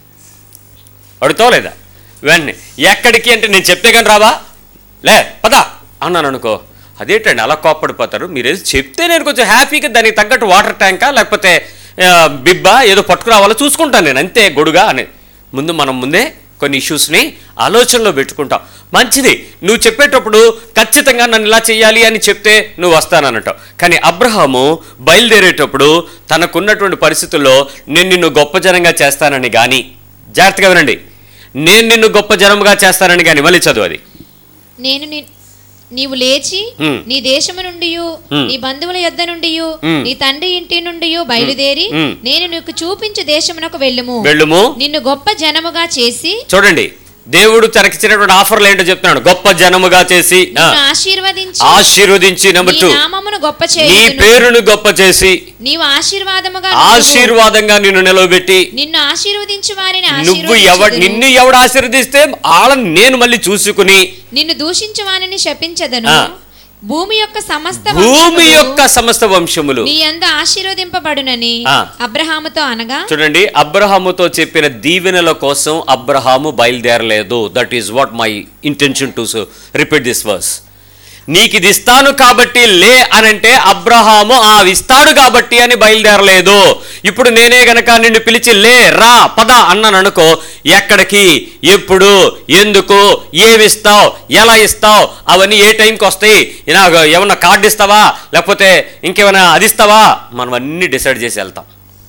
అడుగుతావు లేదా వెంటనే ఎక్కడికి అంటే నేను చెప్తే కానీ రావా లే పదా అన్నాను అనుకో అదేంటండి అలా కోప్పడిపోతారు మీరు ఏదో చెప్తే నేను కొంచెం హ్యాపీగా దానికి తగ్గట్టు వాటర్ ట్యాంకా లేకపోతే ఆ, బిబ్బా ఏదో పట్టుకురావాలో చూసుకుంటాను నేను అంతే గొడుగా అని ముందు మనం ముందే కొన్ని ఇష్యూస్ని ఆలోచనలో పెట్టుకుంటాం మంచిది నువ్వు చెప్పేటప్పుడు ఖచ్చితంగా నన్ను ఇలా చెయ్యాలి అని చెప్తే నువ్వు వస్తానన్నట్టు కానీ అబ్రహాము బయలుదేరేటప్పుడు తనకున్నటువంటి పరిస్థితుల్లో నేను నిన్ను గొప్ప జనంగా చేస్తానని కానీ జాగ్రత్తగా వినండి నేను నిన్ను గొప్ప జనముగా చేస్తానని కానీ మళ్ళీ చదువు అది నేను ని- నీవు లేచి ఉమ్. నీ దేశము నుండి ఉమ్. నీ బంధువుల యొద్ద నుండి ఉమ్. నీ తండ్రి ఇంటి నుండి బయలుదేరి ఉమ్. నేను నీకు చూపించు దేశమునకు వెళ్ళుము వెళ్ళుము నిన్ను గొప్ప జనముగా చేసి చూడండి దేవుడు తనకిచ్చినటువంటి ఆఫర్లు ఏంటో చెప్తున్నాడు గొప్ప జనముగా చేసి ఆ, నిన్ను ఆశీర్వదించి ఆశీర్వదించి నెంబర్ నీ టూ నామమును గొప్ప నీ చేయుదును పేరును గొప్ప చేసి నీవు ఆశీర్వాదముగా నుండుము. ఆశీర్వాదంగా నిన్ను నిలవబెట్టి నిన్ను ఆశీర్వదించు వారిని నువ్వు ఎవ ఆశీర్వదించెదను. నిన్ను ఎవడు ఆశీర్వదిస్తే వాళ్ళని నేను మళ్ళీ చూసుకుని నిన్ను దూషించు వారిని శపించదను ఆ. భూమి యొక్క సమస్త భూమి వంశములు యొక్క సమస్త వంశములు నీ యందు ఆశీర్వదింపబడునని ఆ. అబ్రహాముతో అనగా చూడండి అబ్రహాముతో చెప్పిన దీవెనల కోసం అబ్రహాము బయలుదేరలేదు that is what my intention to repeat this verse నీకు ఇది ఇస్తాను కాబట్టి లే అనంటే అబ్రహాము ఆ ఇస్తాడు కాబట్టి అని బయలుదేరలేదు ఇప్పుడు నేనే గనక నిన్ను పిలిచి లే రా పద అన్నాను అనుకో ఎక్కడికి ఎప్పుడు ఎందుకు ఏమి ఇస్తావు ఎలా ఇస్తావు అవన్నీ ఏ టైంకి వస్తాయి ఇలా ఏమన్నా కార్డు ఇస్తావా లేకపోతే ఇంకేమైనా అది ఇస్తావా మనం అన్నీ డిసైడ్ చేసి వెళ్తాం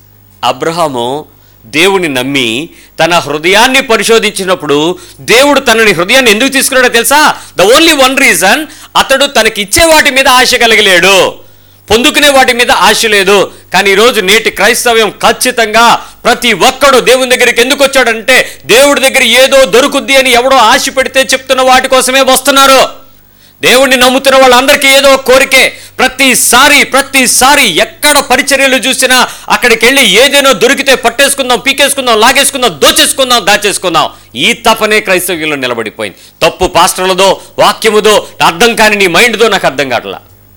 అబ్రహాము దేవుని నమ్మి తన హృదయాన్ని పరిశోధించినప్పుడు దేవుడు తనని హృదయాన్ని ఎందుకు తీసుకున్నాడో తెలుసా ద ఓన్లీ వన్ రీజన్ అతడు తనకి ఇచ్చే వాటి మీద ఆశ కలిగలేడు పొందుకునే వాటి మీద ఆశ లేదు కానీ ఈరోజు నేటి క్రైస్తవ్యం ఖచ్చితంగా ప్రతి ఒక్కడు దేవుని దగ్గరికి ఎందుకు వచ్చాడంటే దేవుడి దగ్గర ఏదో దొరుకుద్ది అని ఎవడో ఆశ పెడితే చెప్తున్న వాటి కోసమే వస్తున్నారు దేవుణ్ణి నమ్ముతున్న వాళ్ళందరికీ ఏదో ఒక కోరికే ప్రతిసారి ప్రతిసారి ఎక్కడ పరిచర్యలు చూసినా అక్కడికి వెళ్ళి ఏదైనా దొరికితే పట్టేసుకుందాం పీకేసుకుందాం లాగేసుకుందాం దోచేసుకుందాం దాచేసుకుందాం ఈ తపనే క్రైస్తవ్యంలో నిలబడిపోయింది తప్పు పాస్టర్లదో వాక్యముదో అర్థం కాని నీ మైండ్దో నాకు అర్థం కావట్లా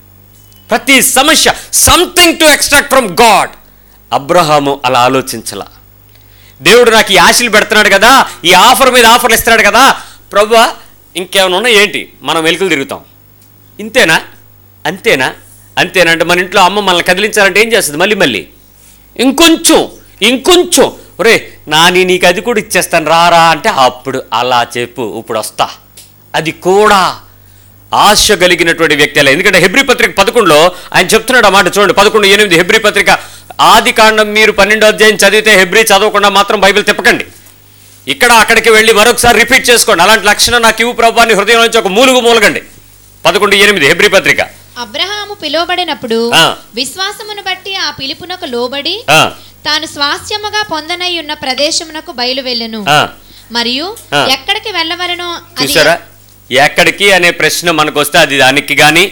ప్రతి సమస్య something to extract from God అబ్రహాము అలా ఆలోచించలా దేవుడు నాకు ఈ ఆశలు పెడుతున్నాడు కదా ఈ ఆఫర్ మీద ఆఫర్లు ఇస్తున్నాడు కదా ప్రభు ఇంకేమైనా ఉన్నా ఏంటి మనం వెలుకలు తిరుగుతాం ఇంతేనా అంతేనా అంతేనా అంటే మన ఇంట్లో అమ్మ మనల్ని కదిలించాలంటే ఏం చేస్తుంది మళ్ళీ మళ్ళీ ఇంకొంచెం ఇంకొంచెం ఒరే నాని నీకు అది కూడా ఇచ్చేస్తాను రారా అంటే అప్పుడు అలా చెప్పు ఇప్పుడు వస్తా అది కూడా ఆశ కలిగినటువంటి వ్యక్తి అలా ఎందుకంటే హెబ్రి పత్రిక పదకొండులో ఆయన చెప్తున్నాడు ఆ మాట చూడండి పదకొండు ఎనిమిది హెబ్రి పత్రిక ఆది కాండం మీరు పన్నెండో అధ్యాయం చదివితే హెబ్రి చదవకుండా మాత్రం బైబిల్ తిప్పకండి ఇక్కడ అక్కడికి వెళ్ళి మరొకసారి రిపీట్ చేసుకోండి అలాంటి లక్షణం నాకు ఇవ్వు ప్రభు అని హృదయం నుంచి ఒక మూలుగు మూలగండి పదకొండు ఎనిమిది హెబ్రి పత్రిక అబ్రహాము పిలువబడినప్పుడు ఆ. విశ్వాసమును బట్టి ఆ పిలుపునకు లోబడి ఆ, తాను స్వాస్థ్యముగా పొందనై ఉన్న ప్రదేశమునకు బయలు వెళ్ళెను ఆ. మరియు ఆ. ఎక్కడికి వెళ్ళవలనో అది చూసారా ఎక్కడికి అనే ప్రశ్న మనకు వస్తే అది దానికి కానీ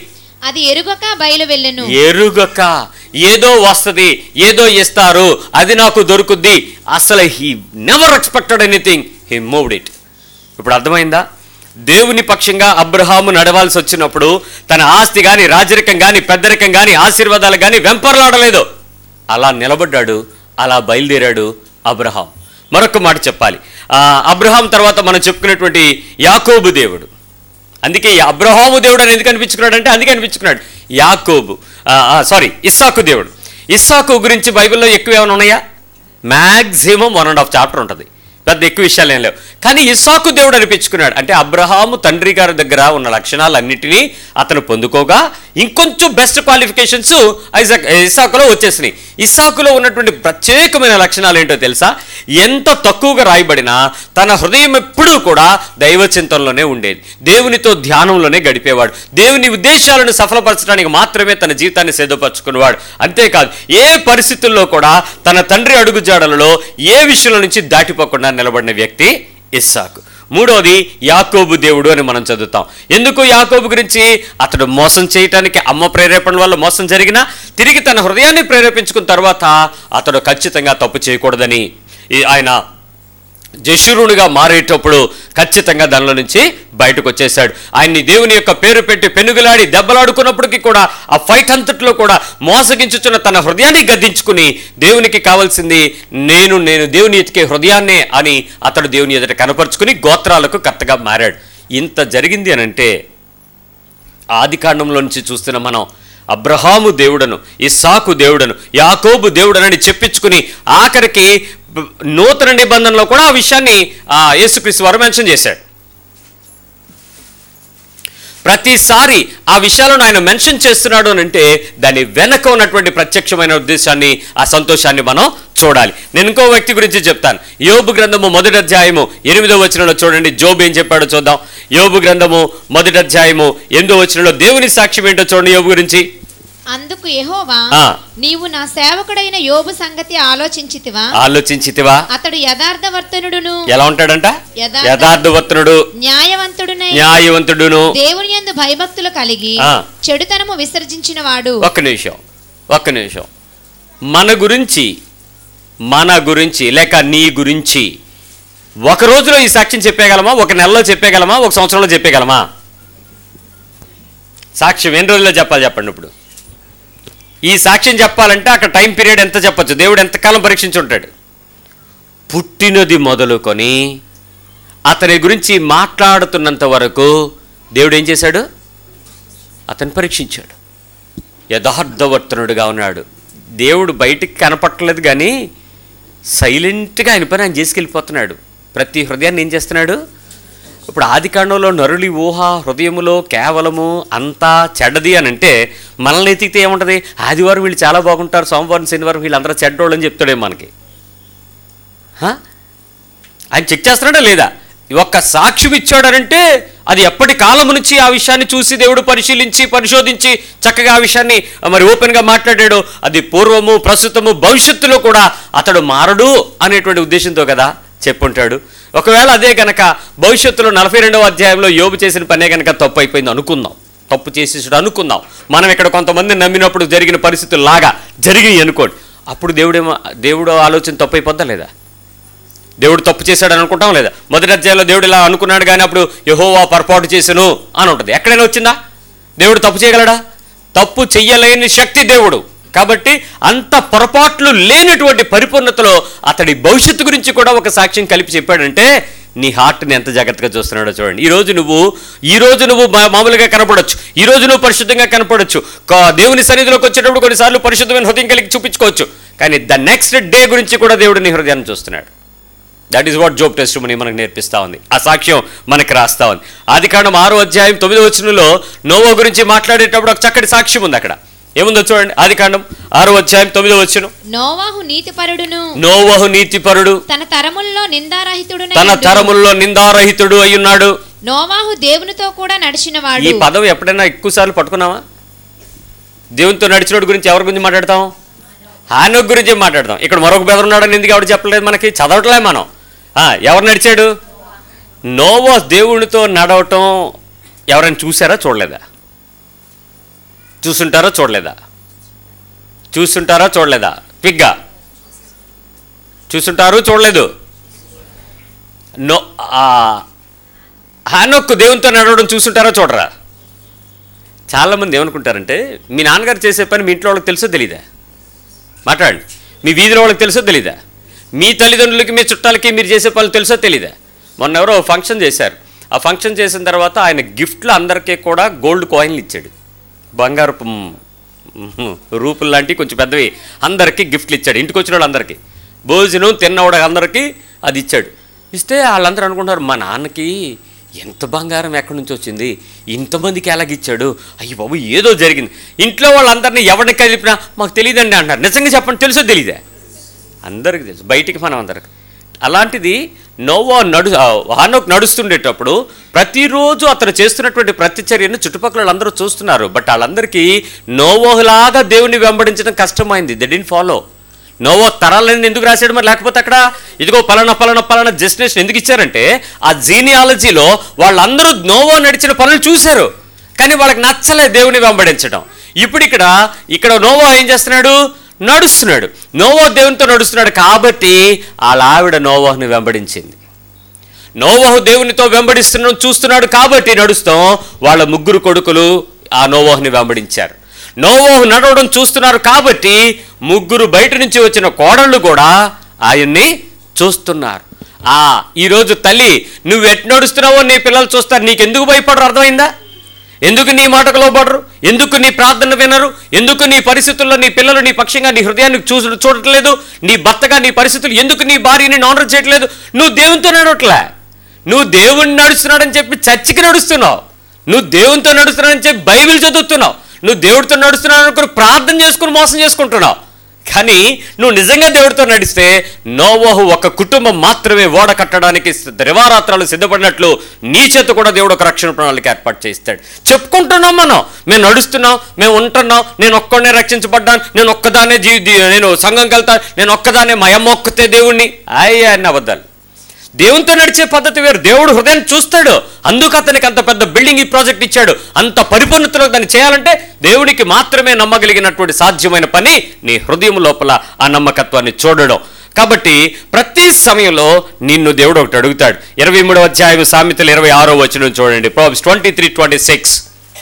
అది ఎరుగక బయలు వెళ్ళెను ఎరుగక ఏదో వస్తుంది ఏదో ఇస్తారు అది నాకు దొరుకుద్ది అసలు he never expected anything he moved it ఇప్పుడు అర్థమైందా దేవుని పక్షంగా అబ్రహాము నడవాల్సి వచ్చినప్పుడు తన ఆస్తి కానీ రాజరికం కానీ పెద్దరికం కానీ ఆశీర్వాదాలు కానీ వెంపర్లాడలేదు అలా నిలబడ్డాడు అలా బయలుదేరాడు అబ్రహాం మరొక మాట చెప్పాలి ఆ, అబ్రహాం తర్వాత మనం చెప్పుకునేటువంటి యాకోబు దేవుడు అందుకే ఈ అబ్రహాము దేవుడు అని ఎందుకు అనిపించుకున్నాడు అంటే అందుకే అనిపించుకున్నాడు యాకోబు సారీ ఇస్సాకు దేవుడు ఇస్సాకు గురించి బైబిల్లో ఎక్కువ ఏమైనా ఉన్నాయా maximum one and half chapter ఉంటుంది పెద్ద ఎక్కువ విషయాలు ఏం లేవు కానీ ఇస్సాకు దేవుడు అనిపించుకున్నాడు అంటే అబ్రహాము తండ్రి గారి దగ్గర ఉన్న లక్షణాలన్నిటినీ అతను పొందుకోగా ఇంకొంచెం బెస్ట్ క్వాలిఫికేషన్స్ ఐజాక్ ఇస్సాకులో వచ్చేసినాయి ఇస్సాకులో ఉన్నటువంటి ప్రత్యేకమైన లక్షణాలు ఏంటో తెలుసా ఎంత తక్కువగా రాయబడినా తన హృదయం ఎప్పుడూ కూడా దైవ చింతనలోనే ఉండేది దేవునితో ధ్యానంలోనే గడిపేవాడు దేవుని ఉద్దేశాలను సఫలపరచడానికి మాత్రమే తన జీవితాన్ని సిద్ధపరచుకునేవాడు అంతేకాదు ఏ పరిస్థితుల్లో కూడా తన తండ్రి అడుగుజాడలలో ఏ విషయంలో నుంచి దాటిపోకుండా నిలబడిన వ్యక్తి ఇస్సాకు మూడోది యాకోబు దేవుడు అని మనం చదువుతాం ఎందుకు యాకోబు గురించి అతడు మోసం చేయటానికి అమ్మ ప్రేరేపణ వల్ల మోసం జరిగినా తిరిగి తన హృదయాన్ని ప్రేరేపించుకున్న తర్వాత అతడు ఖచ్చితంగా తప్పు చేయకూడదని ఈ ఆయన జశురునిగా మారేటప్పుడు ఖచ్చితంగా దానిలో నుంచి బయటకు వచ్చేసాడు ఆయన్ని దేవుని యొక్క పేరు పెట్టి పెనుగులాడి దెబ్బలాడుకున్నప్పటికీ కూడా ఆ ఫైట్ అంతట్లో కూడా మోసగించుచున్న తన హృదయాన్ని గద్దించుకుని దేవునికి కావాల్సింది నేను నేను దేవుని ఎతికే హృదయాన్నే అని అతడు దేవుని ఎదుట కనపరుచుకుని గోత్రాలకు కర్తగా మారాడు ఇంత జరిగింది అని అంటే ఆది కాండంలో నుంచి చూస్తున్న మనం అబ్రహాము దేవుడను ఇస్సాకు దేవుడను యాకోబు దేవుడనని చెప్పించుకుని ఆఖరికి బ- నూతన నిబంధనలో కూడా ఆ విషయాన్ని ఆ, యేసుక్రీస్తు వారు మెన్షన్ చేశాడు ప్రతిసారి ఆ విషయాలను ఆయన మెన్షన్ చేస్తున్నాడు అని అంటే దాని వెనక ఉన్నటువంటి ప్రత్యక్షమైన ఉద్దేశాన్ని ఆ సంతోషాన్ని మనం చూడాలి నేను ఇంకో వ్యక్తి గురించి చెప్తాను యోబు గ్రంథము మొదటి అధ్యాయము ఎనిమిదో వచనంలో చూడండి జోబు ఏం చెప్పాడో చూద్దాం యోబు గ్రంథము మొదటి అధ్యాయము ఎనిమిదో వచనంలో దేవుని సాక్ష్యం ఏంటో చూడండి యోబు గురించి అందుకు యెహోవా ఆ. నీవు నా సేవకుడైన యోబు సంగతి ఆలోచించితివా ఆలోచించితివా అతడు యథార్థవర్తనుడును ఎలా ఉంటాడంట యథార్థ- యథార్థవంతునుడు న్యాయవంతుడునై న్యాయవంతుడును దేవుని యందు భయభక్తులు కలిగి ఆ. చెడుతనము విసర్జించిన వాడు ఒక్క నిమిషం ఒక్క నిమిషం మన గురించి మన గురించి లేక నీ గురించి ఒక రోజులో ఈ సాక్ష్యం చెప్పేయగలమా ఒక నెలలో చెప్పేయగలమా ఒక సంవత్సరంలో చెప్పేయగలమా సాక్ష్యం ఎన్ని రోజుల్లో చెప్పాలి చెప్పండి ఇప్పుడు ఈ సాక్ష్యం చెప్పాలంటే అక్కడ టైం పీరియడ్ ఎంత చెప్పొచ్చు దేవుడు ఎంతకాలం పరీక్షించి ఉంటాడు పుట్టినది మొదలుకొని అతని గురించి మాట్లాడుతున్నంత వరకు దేవుడు ఏం చేశాడు అతను పరీక్షించాడు యథార్థవర్తనుడుగా ఉన్నాడు దేవుడు బయటికి కనపట్టలేదు కానీ సైలెంట్గా ఆయన పని ఆయన చేసుకెళ్ళిపోతున్నాడు ప్రతి హృదయాన్ని ఏం చేస్తున్నాడు ఇప్పుడు ఆదికాండంలో నరులి ఊహ హృదయములో కేవలము అంతా చెడ్డది అని అంటే మనల్ని ఎతికితే ఏముంటుంది ఆదివారం వీళ్ళు చాలా బాగుంటారు సోమవారం శనివారం వీళ్ళందరూ చెడ్డోళ్ళు అని చెప్తాడే మనకి హా? ఆయన చెక్ చేస్తున్నాడా లేదా ఒక్క సాక్ష్యం ఇచ్చాడనంటే అది ఎప్పటి కాలం నుంచి ఆ విషయాన్ని చూసి దేవుడు పరిశీలించి పరిశోధించి చక్కగా ఆ విషయాన్ని మరి ఓపెన్గా మాట్లాడాడు అది పూర్వము ప్రస్తుతము భవిష్యత్తులో కూడా అతడు మారడు అనేటువంటి ఉద్దేశంతో కదా చెప్పుంటాడు ఒకవేళ అదే గనక భవిష్యత్తులో నలభై రెండవ అధ్యాయంలో యోబు చేసిన పనే గనక తప్పు అయిపోయింది అనుకుందాం తప్పు చేసేసాడు అనుకుందాం మనం ఇక్కడ కొంతమంది నమ్మినప్పుడు జరిగిన పరిస్థితులు లాగా జరిగినాయి అనుకోండి అప్పుడు దేవుడేమో దేవుడు ఆలోచన తప్పు అయిపోద్దా లేదా దేవుడు తప్పు చేశాడని అనుకుంటాం లేదా మొదటి అధ్యాయంలో దేవుడు ఇలా అనుకున్నాడు కానీ అప్పుడు యహోవా పొరపాటు చేసను అని ఉంటుంది ఎక్కడైనా వచ్చిందా దేవుడు తప్పు చేయగలడా తప్పు చెయ్యలేని శక్తి దేవుడు కాబట్టి అంత పొరపాట్లు లేనటువంటి పరిపూర్ణతలో అతడి భవిష్యత్తు గురించి కూడా ఒక సాక్ష్యం కలిపి చెప్పాడంటే నీ హార్ట్ని ఎంత జాగ్రత్తగా చూస్తున్నాడో చూడండి ఈ రోజు నువ్వు ఈ రోజు నువ్వు మా- మామూలుగా కనపడొచ్చు ఈ రోజు నువ్వు పరిశుద్ధంగా కనపడొచ్చు కా- దేవుని సన్నిధిలోకి వచ్చేటప్పుడు కొన్నిసార్లు పరిశుద్ధమైన హృదయం కలిగి చూపించుకోవచ్చు కానీ ద నెక్స్ట్ డే గురించి కూడా దేవుడు నీ హృదయాన్ని చూస్తున్నాడు that is what Job test మనకి మనకు నేర్పిస్తా ఉంది ఆ సాక్ష్యం మనకి రాస్తా ఉంది ఆది కాండం ఆరో అధ్యాయం తొమ్మిదో వచనంలో నోవో గురించి మాట్లాడేటప్పుడు ఒక చక్కటి సాక్ష్యం ఉంది అక్కడ ఏముందో చూడండి ఆది కాండం ఆరో అధ్యాయం తొమ్మిదో వచ్చును నోవాహు నీతిపరుడును నోవహు నీతిపరుడు తన తరముల్లో నిందారహితుడునై తన ఉండును. తరముల్లో నిందారహితుడు అయ్యున్నాడు నోవాహు దేవునితో కూడా నడిచినవాడు ఈ పదం ఎప్పుడైనా ఎక్కువసార్లు పట్టుకున్నావా దేవునితో నడిచినోడి గురించి ఎవరి గురించి మాట్లాడతాం హానోక్ గురించి మాట్లాడతాం ఇక్కడ మరొక బెదర్ ఉన్నాడని ఎందుకు ఎవరు చెప్పలేదు మనకి చదవట్లే మనం ఆ, ఎవరు నడిచాడు నోవో దేవునితో నడవటం ఎవరైనా చూసారా చూడలేదా చూసుంటారా చూడలేదా చూసుంటారా చూడలేదా క్విక్గా చూసుంటారు చూడలేదు నో ఆ, హానొక్కు దేవునితో నడవడం చూసుంటారా చూడరా చాలామంది ఏమనుకుంటారంటే మీ నాన్నగారు చేసే పని మీ ఇంట్లో వాళ్ళకి తెలుసో తెలీదా మాట్లాడండి మీ వీధిలో వాళ్ళకి తెలుసో తెలీదా మీ తల్లిదండ్రులకి మీ చుట్టాలకి మీరు చేసే పనులు తెలుసో తెలీదా మొన్న ఎవరో ఫంక్షన్ చేశారు ఆ ఫంక్షన్ చేసిన తర్వాత ఆయన గిఫ్ట్లు అందరికీ కూడా గోల్డ్ కాయిన్లు ఇచ్చాడు బంగారు రూపులు లాంటివి కొంచెం పెద్దవి అందరికీ గిఫ్ట్లు ఇచ్చాడు ఇంటికి వచ్చిన వాళ్ళందరికీ భోజనం తిన్నవాడు అందరికీ అది ఇచ్చాడు ఇస్తే వాళ్ళందరూ అనుకుంటారు మా నాన్నకి ఎంత బంగారం ఎక్కడి నుంచి వచ్చింది ఇంతమందికి ఎలాగిచ్చాడు అయ్యి బాబు ఏదో జరిగింది ఇంట్లో వాళ్ళందరినీ ఎవరిని కలిపినా మాకు తెలియదండి అంటారు నిజంగా చెప్పండి తెలుసో తెలీదా అందరికీ తెలుసు బయటికి మనం అందరికి అలాంటిది నోవా నడు హానోక్ నడుస్తుండేటప్పుడు ప్రతిరోజు అతను చేస్తున్నటువంటి ప్రతి చర్యను చుట్టుపక్కల వాళ్ళందరూ చూస్తున్నారు బట్ వాళ్ళందరికీ నోవోలాగా దేవుని వెంబడించడం కష్టమైంది దే డింట్ ఫాలో నోవో తరాలని ఎందుకు రాశాడు మరి లేకపోతే అక్కడ ఇదిగో పలానా పలానా పలానా డెస్టినేషన్ ఎందుకు ఇచ్చారంటే ఆ జీనియాలజీలో వాళ్ళందరూ నోవో నడిచిన పనులు చూశారు కానీ వాళ్ళకి నచ్చలే దేవుని వెంబడించడం ఇప్పుడు ఇక్కడ ఇక్కడ నోవో ఏం చేస్తున్నాడు నడుస్తున్నాడు నోవో దేవునితో నడుస్తున్నాడు కాబట్టి వాళ్ళ ఆవిడ నోవోని వెంబడించింది నోవహు దేవునితో వెంబడిస్తున్నాడు చూస్తున్నాడు కాబట్టి నడుస్తాం వాళ్ళ ముగ్గురు కొడుకులు ఆ నోవోహుని వెంబడించారు నోవోహు నడవడం చూస్తున్నారు కాబట్టి ముగ్గురు బయట నుంచి వచ్చిన కోడళ్ళు కూడా ఆయన్ని చూస్తున్నారు ఆ ఈరోజు తల్లి నువ్వు ఎట్ నడుస్తున్నావో నీ పిల్లలు చూస్తారు నీకు ఎందుకు భయపడరు అర్థమైందా ఎందుకు నీ మాటకు లోబడరు ఎందుకు నీ ప్రార్థన వినరు ఎందుకు నీ పరిస్థితుల్లో నీ పిల్లలు నీ పక్షంగా నీ హృదయాన్ని చూ చూడట్లేదు నీ భర్తగా నీ పరిస్థితులు ఎందుకు నీ భార్యని ఆనర్ చేయట్లేదు నువ్వు దేవునితో నడవట్లే నువ్వు దేవుణ్ణి నడుస్తున్నాడని చెప్పి చర్చికి నడుస్తున్నావు నువ్వు దేవునితో నడుస్తున్నాడని చెప్పి బైబిల్ చదువుతున్నావు నువ్వు దేవుడితో నడుస్తున్నాడు అనుకుని ప్రార్థన చేసుకుని మోసం చేసుకుంటున్నావు కానీ నువ్వు నిజంగా దేవుడితో నడిస్తే నోవహు ఒక కుటుంబం మాత్రమే ఓడ కట్టడానికి దివారాత్రాలు సిద్ధపడినట్లు నీ చేత కూడా దేవుడు ఒక రక్షణ ప్రణాళిక ఏర్పాటు చేస్తాడు చెప్పుకుంటున్నాం మనం మేము నడుస్తున్నాం మేము ఉంటున్నాం నేను ఒక్కడనే రక్షించబడ్డాను నేను ఒక్కదానే జీ జీ- నేను సంఘంకి వెళ్తాను నేను ఒక్కదానే మా అమ్మ ఒక్కతే దేవుణ్ణి అయ్యా అన్న అబద్ధాలు దేవునితో నడిచే పద్ధతి వేరు దేవుడు హృదయాన్ని చూస్తాడు అందుకు అతనికి అంత పెద్ద బిల్డింగ్ ఈ ప్రాజెక్ట్ ఇచ్చాడు అంత పరిపూర్ణతలో దాన్ని చేయాలంటే దేవునికి మాత్రమే నమ్మగలిగినటువంటి సాధ్యమైన పని నీ హృదయం లోపల ఆ నమ్మకత్వాన్ని చూడడం కాబట్టి ప్రతి సమయంలో నిన్ను దేవుడు ఒకటి అడుగుతాడు ఇరవై మూడవ అధ్యాయం సామెతలు ఇరవై ఆరో వచ్చిన చూడండి Proverbs twenty three twenty six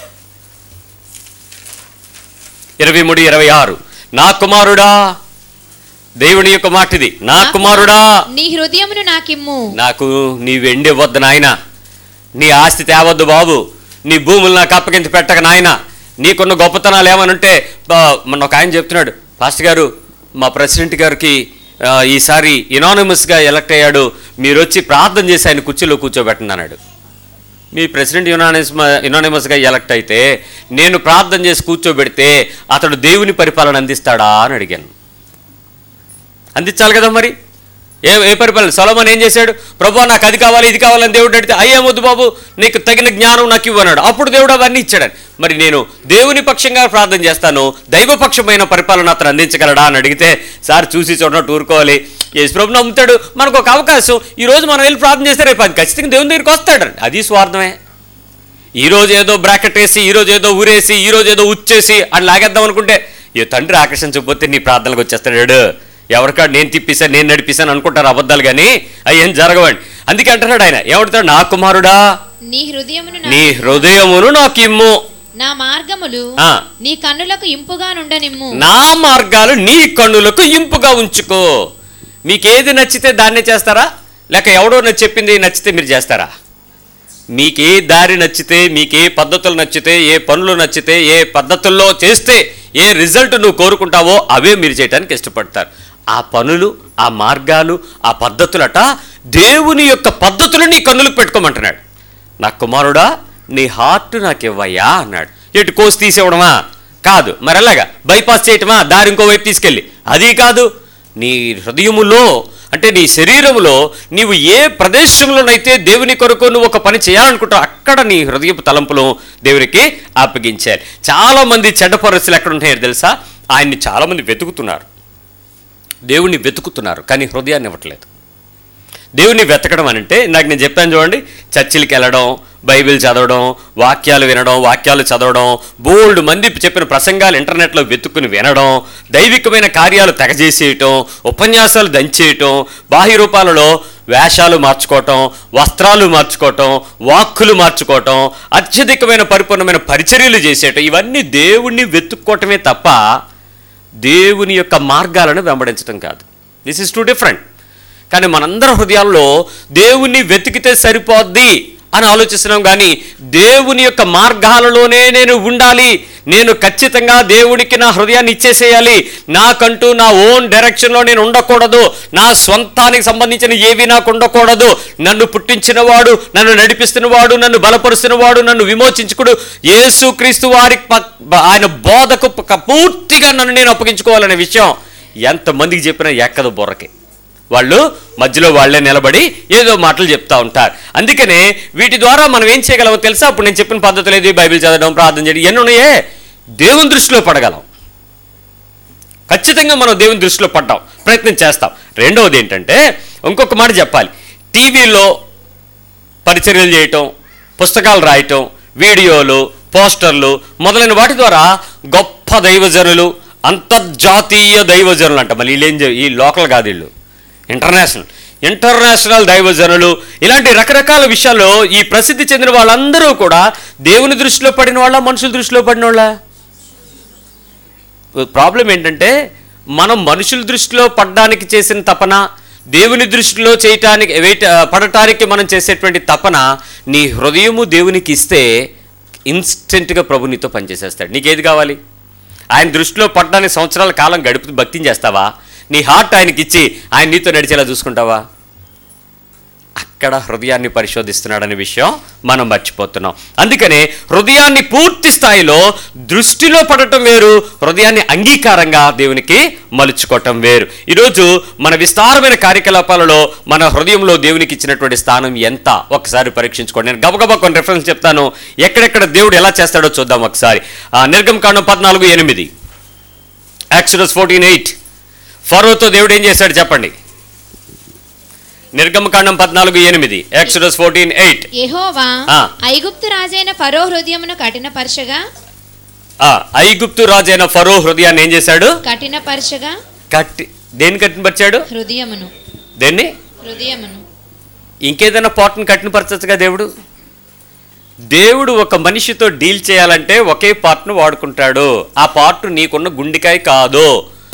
ఇరవై మూడు ఇరవై ఆరు నా కుమారుడా దేవుని యొక్క మాటిది నా కుమారుడా నీ హృదయమును నాకిమ్ము నాకు నీ వెండి ఇవ్వద్దు నాయన నీ ఆస్తి తేవద్దు బాబు నీ భూములు నాకు అప్పగించి పెట్టక నాయన నీకున్న గొప్పతనాలు ఏమనంటే బా- మొన్న ఒక ఆయన చెప్తున్నాడు పాస్టర్ గారు మా ప్రెసిడెంట్ గారికి ఆ, ఈసారి ఇనానిమస్గా ఎలక్ట్ అయ్యాడు మీరు వచ్చి ప్రార్థన చేసి ఆయన కుర్చీలో కూర్చోబెట్టండి అన్నాడు మీ ప్రెసిడెంట్ యునానిమస్ యునానిమస్గా ఎలక్ట్ అయితే నేను ప్రార్థన చేసి కూర్చోబెడితే అతడు దేవుని పరిపాలన అందిస్తాడా అని అడిగాను అందించాలి కదా మరి ఏ ఏ పరిపాలన సొలమన్ ఏం చేశాడు ప్రభు నాకు అది కావాలి ఇది కావాలని దేవుడు అడిగితే అయ్యే వద్దు బాబు నీకు తగిన జ్ఞానం నాకు ఇవ్వన్నాడు అప్పుడు దేవుడు అవన్నీ ఇచ్చాడని మరి నేను దేవుని పక్షంగా ప్రార్థన చేస్తాను దైవపక్షమైన పరిపాలన అతను అందించగలడా అని అడిగితే సార్ చూసి చూడనట్టు ఊరుకోవాలి యేసు ప్రభు నమ్ముతాడు మనకు ఒక అవకాశం ఈ రోజు మనం వెళ్ళి ప్రార్థన చేస్తే రేపు అది ఖచ్చితంగా దేవుని దగ్గరికి వస్తాడు అది స్వార్థమే ఈ రోజు ఏదో బ్రాకెట్ వేసి ఈ రోజు ఏదో ఊరేసి ఈ రోజు ఏదో ఉచ్చేసి అని లాగేద్దాం అనుకుంటే ఏ తండ్రి ఆకర్షించకపోతే నీ ప్రార్థనలకు వచ్చేస్తాడు ఎవరికాడు నేను తిప్పిస్తాను నేను నడిపిస్తాను అనుకుంటారు అబద్ధాలు కానీ అవి ఏం జరగవండి అందుకే అంటున్నాడు ఆయన ఏమంటాడు నా కుమారుడా నీ హృదయమును నా- నీ హృదయమును నాకు ఇమ్ము నా మార్గములు ఆ. నీ కన్నులకు ఇంపుగా నుండనిమ్ము నా మార్గాలు నీ కన్నులకు ఇంపుగా ఉంచుకో మీకేది నచ్చితే దాన్నే చేస్తారా లేక ఎవడో నచ్చి చెప్పింది నచ్చితే మీరు చేస్తారా మీకే దారి నచ్చితే మీకే పద్ధతులు నచ్చితే ఏ పనులు నచ్చితే ఏ పద్ధతుల్లో చేస్తే ఏ రిజల్ట్ నువ్వు కోరుకుంటావో అవే మీరు చేయడానికి ఇష్టపడతారు ఆ పనులు ఆ మార్గాలు ఆ పద్ధతులట దేవుని యొక్క పద్ధతులు నీ కన్నులకు పెట్టుకోమంటున్నాడు నా కుమారుడా నీ హార్ట్ నాకు ఇవ్వయ్యా అన్నాడు ఎటు కోసి తీసేవడమా కాదు మరి ఎలాగా బైపాస్ చేయటమా దారి ఇంకో వైపు తీసుకెళ్ళి అది కాదు నీ హృదయములో అంటే నీ శరీరములో నీవు ఏ ప్రదేశంలోనైతే దేవుని కొరకు నువ్వు ఒక పని చేయాలనుకుంటావు అక్కడ నీ హృదయపు తలంపులు దేవునికి అప్పగించాలి చాలామంది చెడ్డ పరిస్థితులు ఎక్కడ ఉంటాయో తెలుసా ఆయన్ని చాలామంది వెతుకుతున్నారు దేవుణ్ణి వెతుకుతున్నారు కానీ హృదయాన్ని ఇవ్వట్లేదు దేవుని వెతకడం అని అంటే నాకు నేను చెప్పాను చూడండి చర్చిలకి వెళ్ళడం బైబిల్ చదవడం వాక్యాలు వినడం వాక్యాలు చదవడం బోల్డ్ మంది చెప్పిన ప్రసంగాలు ఇంటర్నెట్లో వెతుక్కుని వినడం దైవికమైన కార్యాలు తెగజేసేయటం ఉపన్యాసాలు దంచేయటం బాహ్య రూపాలలో వేషాలు మార్చుకోవటం వస్త్రాలు మార్చుకోవటం వాక్కులు మార్చుకోవటం అత్యధికమైన పరిపూర్ణమైన పరిచర్యలు చేసేయటం ఇవన్నీ దేవుణ్ణి వెతుక్కోవటమే తప్ప దేవుని యొక్క మార్గాలను వెంబడించడం కాదు దిస్ ఇస్ టూ డిఫరెంట్ కానీ మనందరి హృదయాల్లో దేవుణ్ణి వెతికితే సరిపోద్ది అని ఆలోచిస్తున్నాం కానీ దేవుని యొక్క మార్గాలలోనే నేను ఉండాలి నేను ఖచ్చితంగా దేవుడికి నా హృదయాన్ని ఇచ్చేసేయాలి నాకంటూ నా ఓన్ డైరెక్షన్లో నేను ఉండకూడదు నా స్వంతానికి సంబంధించిన ఏవి నాకు ఉండకూడదు నన్ను పుట్టించినవాడు నన్ను నడిపిస్తున్నవాడు నన్ను బలపరుస్తున్నవాడు నన్ను విమోచించుకుడు యేసు క్రీస్తు వారి ప- ఆయన బోధకు ప- పూర్తిగా నన్ను నేను అప్పగించుకోవాలనే విషయం ఎంతమందికి చెప్పినా ఎక్కదు బుర్రకి వాళ్ళు మధ్యలో వాళ్ళే నిలబడి ఏదో మాటలు చెప్తా ఉంటారు అందుకనే వీటి ద్వారా మనం ఏం చేయగలమో తెలుసా అప్పుడు నేను చెప్పిన పద్ధతులు ఏది బైబిల్ చదవడం ప్రార్థన చేయడం ఎన్ని ఉన్నాయే దేవుని దృష్టిలో పడగలం ఖచ్చితంగా మనం దేవుని దృష్టిలో పడ్డాం ప్రయత్నం చేస్తాం రెండవది ఏంటంటే ఇంకొక మాట చెప్పాలి టీవీలో పరిచర్యలు చేయటం పుస్తకాలు రాయటం వీడియోలు పోస్టర్లు మొదలైన వాటి ద్వారా గొప్ప దైవజనులు అంతర్జాతీయ దైవజనులు అంట మళ్ళీ వీళ్ళు ఏం చే- ఈ లోకల్ కాదు వీళ్ళు ఇంటర్నేషనల్ ఇంటర్నేషనల్ దైవజనులు ఇలాంటి రకరకాల విషయాల్లో ఈ ప్రసిద్ధి చెందిన వాళ్ళందరూ కూడా దేవుని దృష్టిలో పడిన వాళ్ళ మనుషుల దృష్టిలో పడిన వాళ్ళ ప్రాబ్లం ఏంటంటే మనం మనుషుల దృష్టిలో పడడానికి చేసిన తపన దేవుని దృష్టిలో చేయటానికి వెయిట్ పడటానికి మనం చేసేటువంటి తపన నీ హృదయము దేవునికి ఇస్తే ఇన్స్టెంట్గా ప్రభు నీతో పనిచేసేస్తాడు నీకేది కావాలి ఆయన దృష్టిలో పడడానికి సంవత్సరాల కాలం గడుపు భక్తిని చేస్తావా నీ హార్ట్ ఆయనకి ఇచ్చి ఆయన నీతో నడిచేలా చూసుకుంటావా అక్కడ హృదయాన్ని పరిశోధిస్తున్నాడనే విషయం మనం మర్చిపోతున్నాం అందుకనే హృదయాన్ని పూర్తి స్థాయిలో దృష్టిలో పడటం వేరు హృదయాన్ని అంగీకారంగా దేవునికి మలుచుకోవటం వేరు ఈరోజు మన విస్తారమైన కార్యకలాపాలలో మన హృదయంలో దేవునికి ఇచ్చినటువంటి స్థానం ఎంత ఒకసారి పరీక్షించుకోండి నేను గబగబా కొన్ని రెఫరెన్స్ చెప్తాను ఎక్కడెక్కడ దేవుడు ఎలా చేస్తాడో చూద్దాం ఒకసారి ఆ, నిర్గమకాండం పద్నాలుగు ఎనిమిది యాక్చురస్ ఫోర్టీన్ ఎయిట్ ఫరోతో దేవుడు ఏం చేశాడు చెప్పండి నిర్గమకాండం పద్నాలుగు ఎనిమిది ఎక్సడస్ ఫోర్టీన్ ఎయిట్ యెహోవా ఆ. ఐగుప్తు రాజైన ఫరో హృదయమును కఠినపరచగా ఐగుప్తు రాజైన ఫరో హృదయాన్ని ఏం చేశాడు కఠినపరచగా కట్టి దేన్ని కట్టినపరిచాడు హృదయమును దేన్ని హృదయమును ఇంకేదైనా పాటను కట్టినపరచచ్చుగా దేవుడు దేవుడు ఒక మనిషితో డీల్ చేయాలంటే ఒకే పార్ట్ను వాడుకుంటాడు ఆ పార్ట్ నీకున్న గుండెకాయ కాదు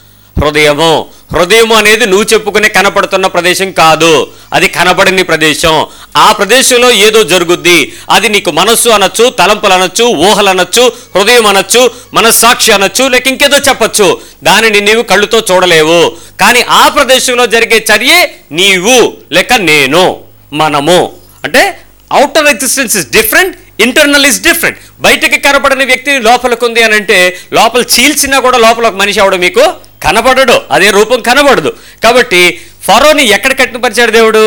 హృదయము హృదయము అనేది నువ్వు చెప్పుకునే కనపడుతున్న ప్రదేశం కాదు అది కనపడని ప్రదేశం ఆ ప్రదేశంలో ఏదో జరుగుద్ది అది నీకు మనస్సు అనొచ్చు తలంపులు అనొచ్చు ఊహలు అనొచ్చు హృదయం అనొచ్చు మనస్సాక్షి అనొచ్చు లేక ఇంకేదో చెప్పొచ్చు దానిని నీవు కళ్ళుతో చూడలేవు కానీ ఆ ప్రదేశంలో జరిగే చర్యే నీవు లేక నేను మనము అంటే outer existence is different internal is different బయటికి కనపడని వ్యక్తి లోపలికి ఉంది అని అంటే లోపల చీల్చినా కూడా లోపల ఒక మనిషి అవడం మీకు కనపడడు అదే రూపం కనబడదు కాబట్టి ఫరోని ఎక్కడ కట్టినపరిచాడు దేవుడు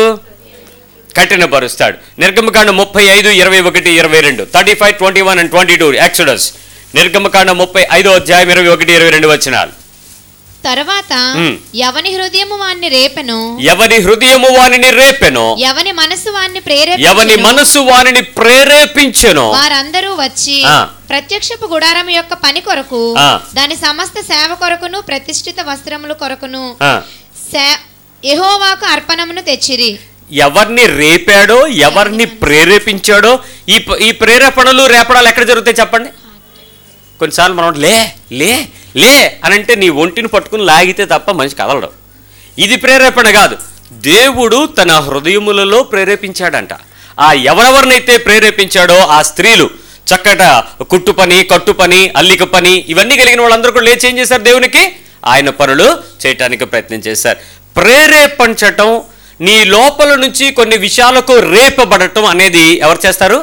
కఠినపరుస్తాడు నిర్గమకాండ ముప్పై ఐదు ఇరవై ఒకటి ఇరవై రెండు thirty five twenty one and twenty two Exodus నిర్గమకాండ ముప్పై ఐదో అధ్యాయం ఇరవై ఒకటి ఇరవై రెండు వచ్చినాలు తర్వాత మ్. ఎవని హృదయము వాణ్ణి రేపెను ఎవని హృదయము వానిని రేపెనో ఎవని మనసు వాణ్ణి ఎవని ప్రేరేపించెను మనసు వానిని ప్రేరేపించెనో వారందరూ వచ్చి ఆ. ప్రత్యక్షపు గుడారం యొక్క పని కొరకు ఆ. దాని సమస్త సేవ కొరకును ప్రతిష్ఠిత వస్త్రముల కొరకును ఆ, సే- యెహోవాకు అర్పణమును తెచ్చిరి ఎవరిని రేపాడో ఎవరిని ప్రేరేపించాడో ఈ ప- ఈ ప్రేరేపణలు రేపడాలు ఎక్కడ జరుగుతాయి చెప్పండి కొన్నిసార్లు మనం లే లే లే అని అంటే నీ ఒంటిని పట్టుకుని లాగితే తప్ప మనిషి కదలడు ఇది ప్రేరేపణ కాదు దేవుడు తన హృదయములలో ప్రేరేపించాడంట ఆ ఎవరెవరినైతే ప్రేరేపించాడో ఆ స్త్రీలు చక్కట కుట్టు పని కట్టు పని అల్లిక పని ఇవన్నీ కలిగిన వాళ్ళందరూ కూడా లేచి ఏం చేశారు దేవునికి ఆయన పనులు చేయటానికి ప్రయత్నం చేశారు ప్రేరేపించటం నీ లోపల నుంచి కొన్ని విషయాలకు రేపబడటం అనేది ఎవరు చేస్తారు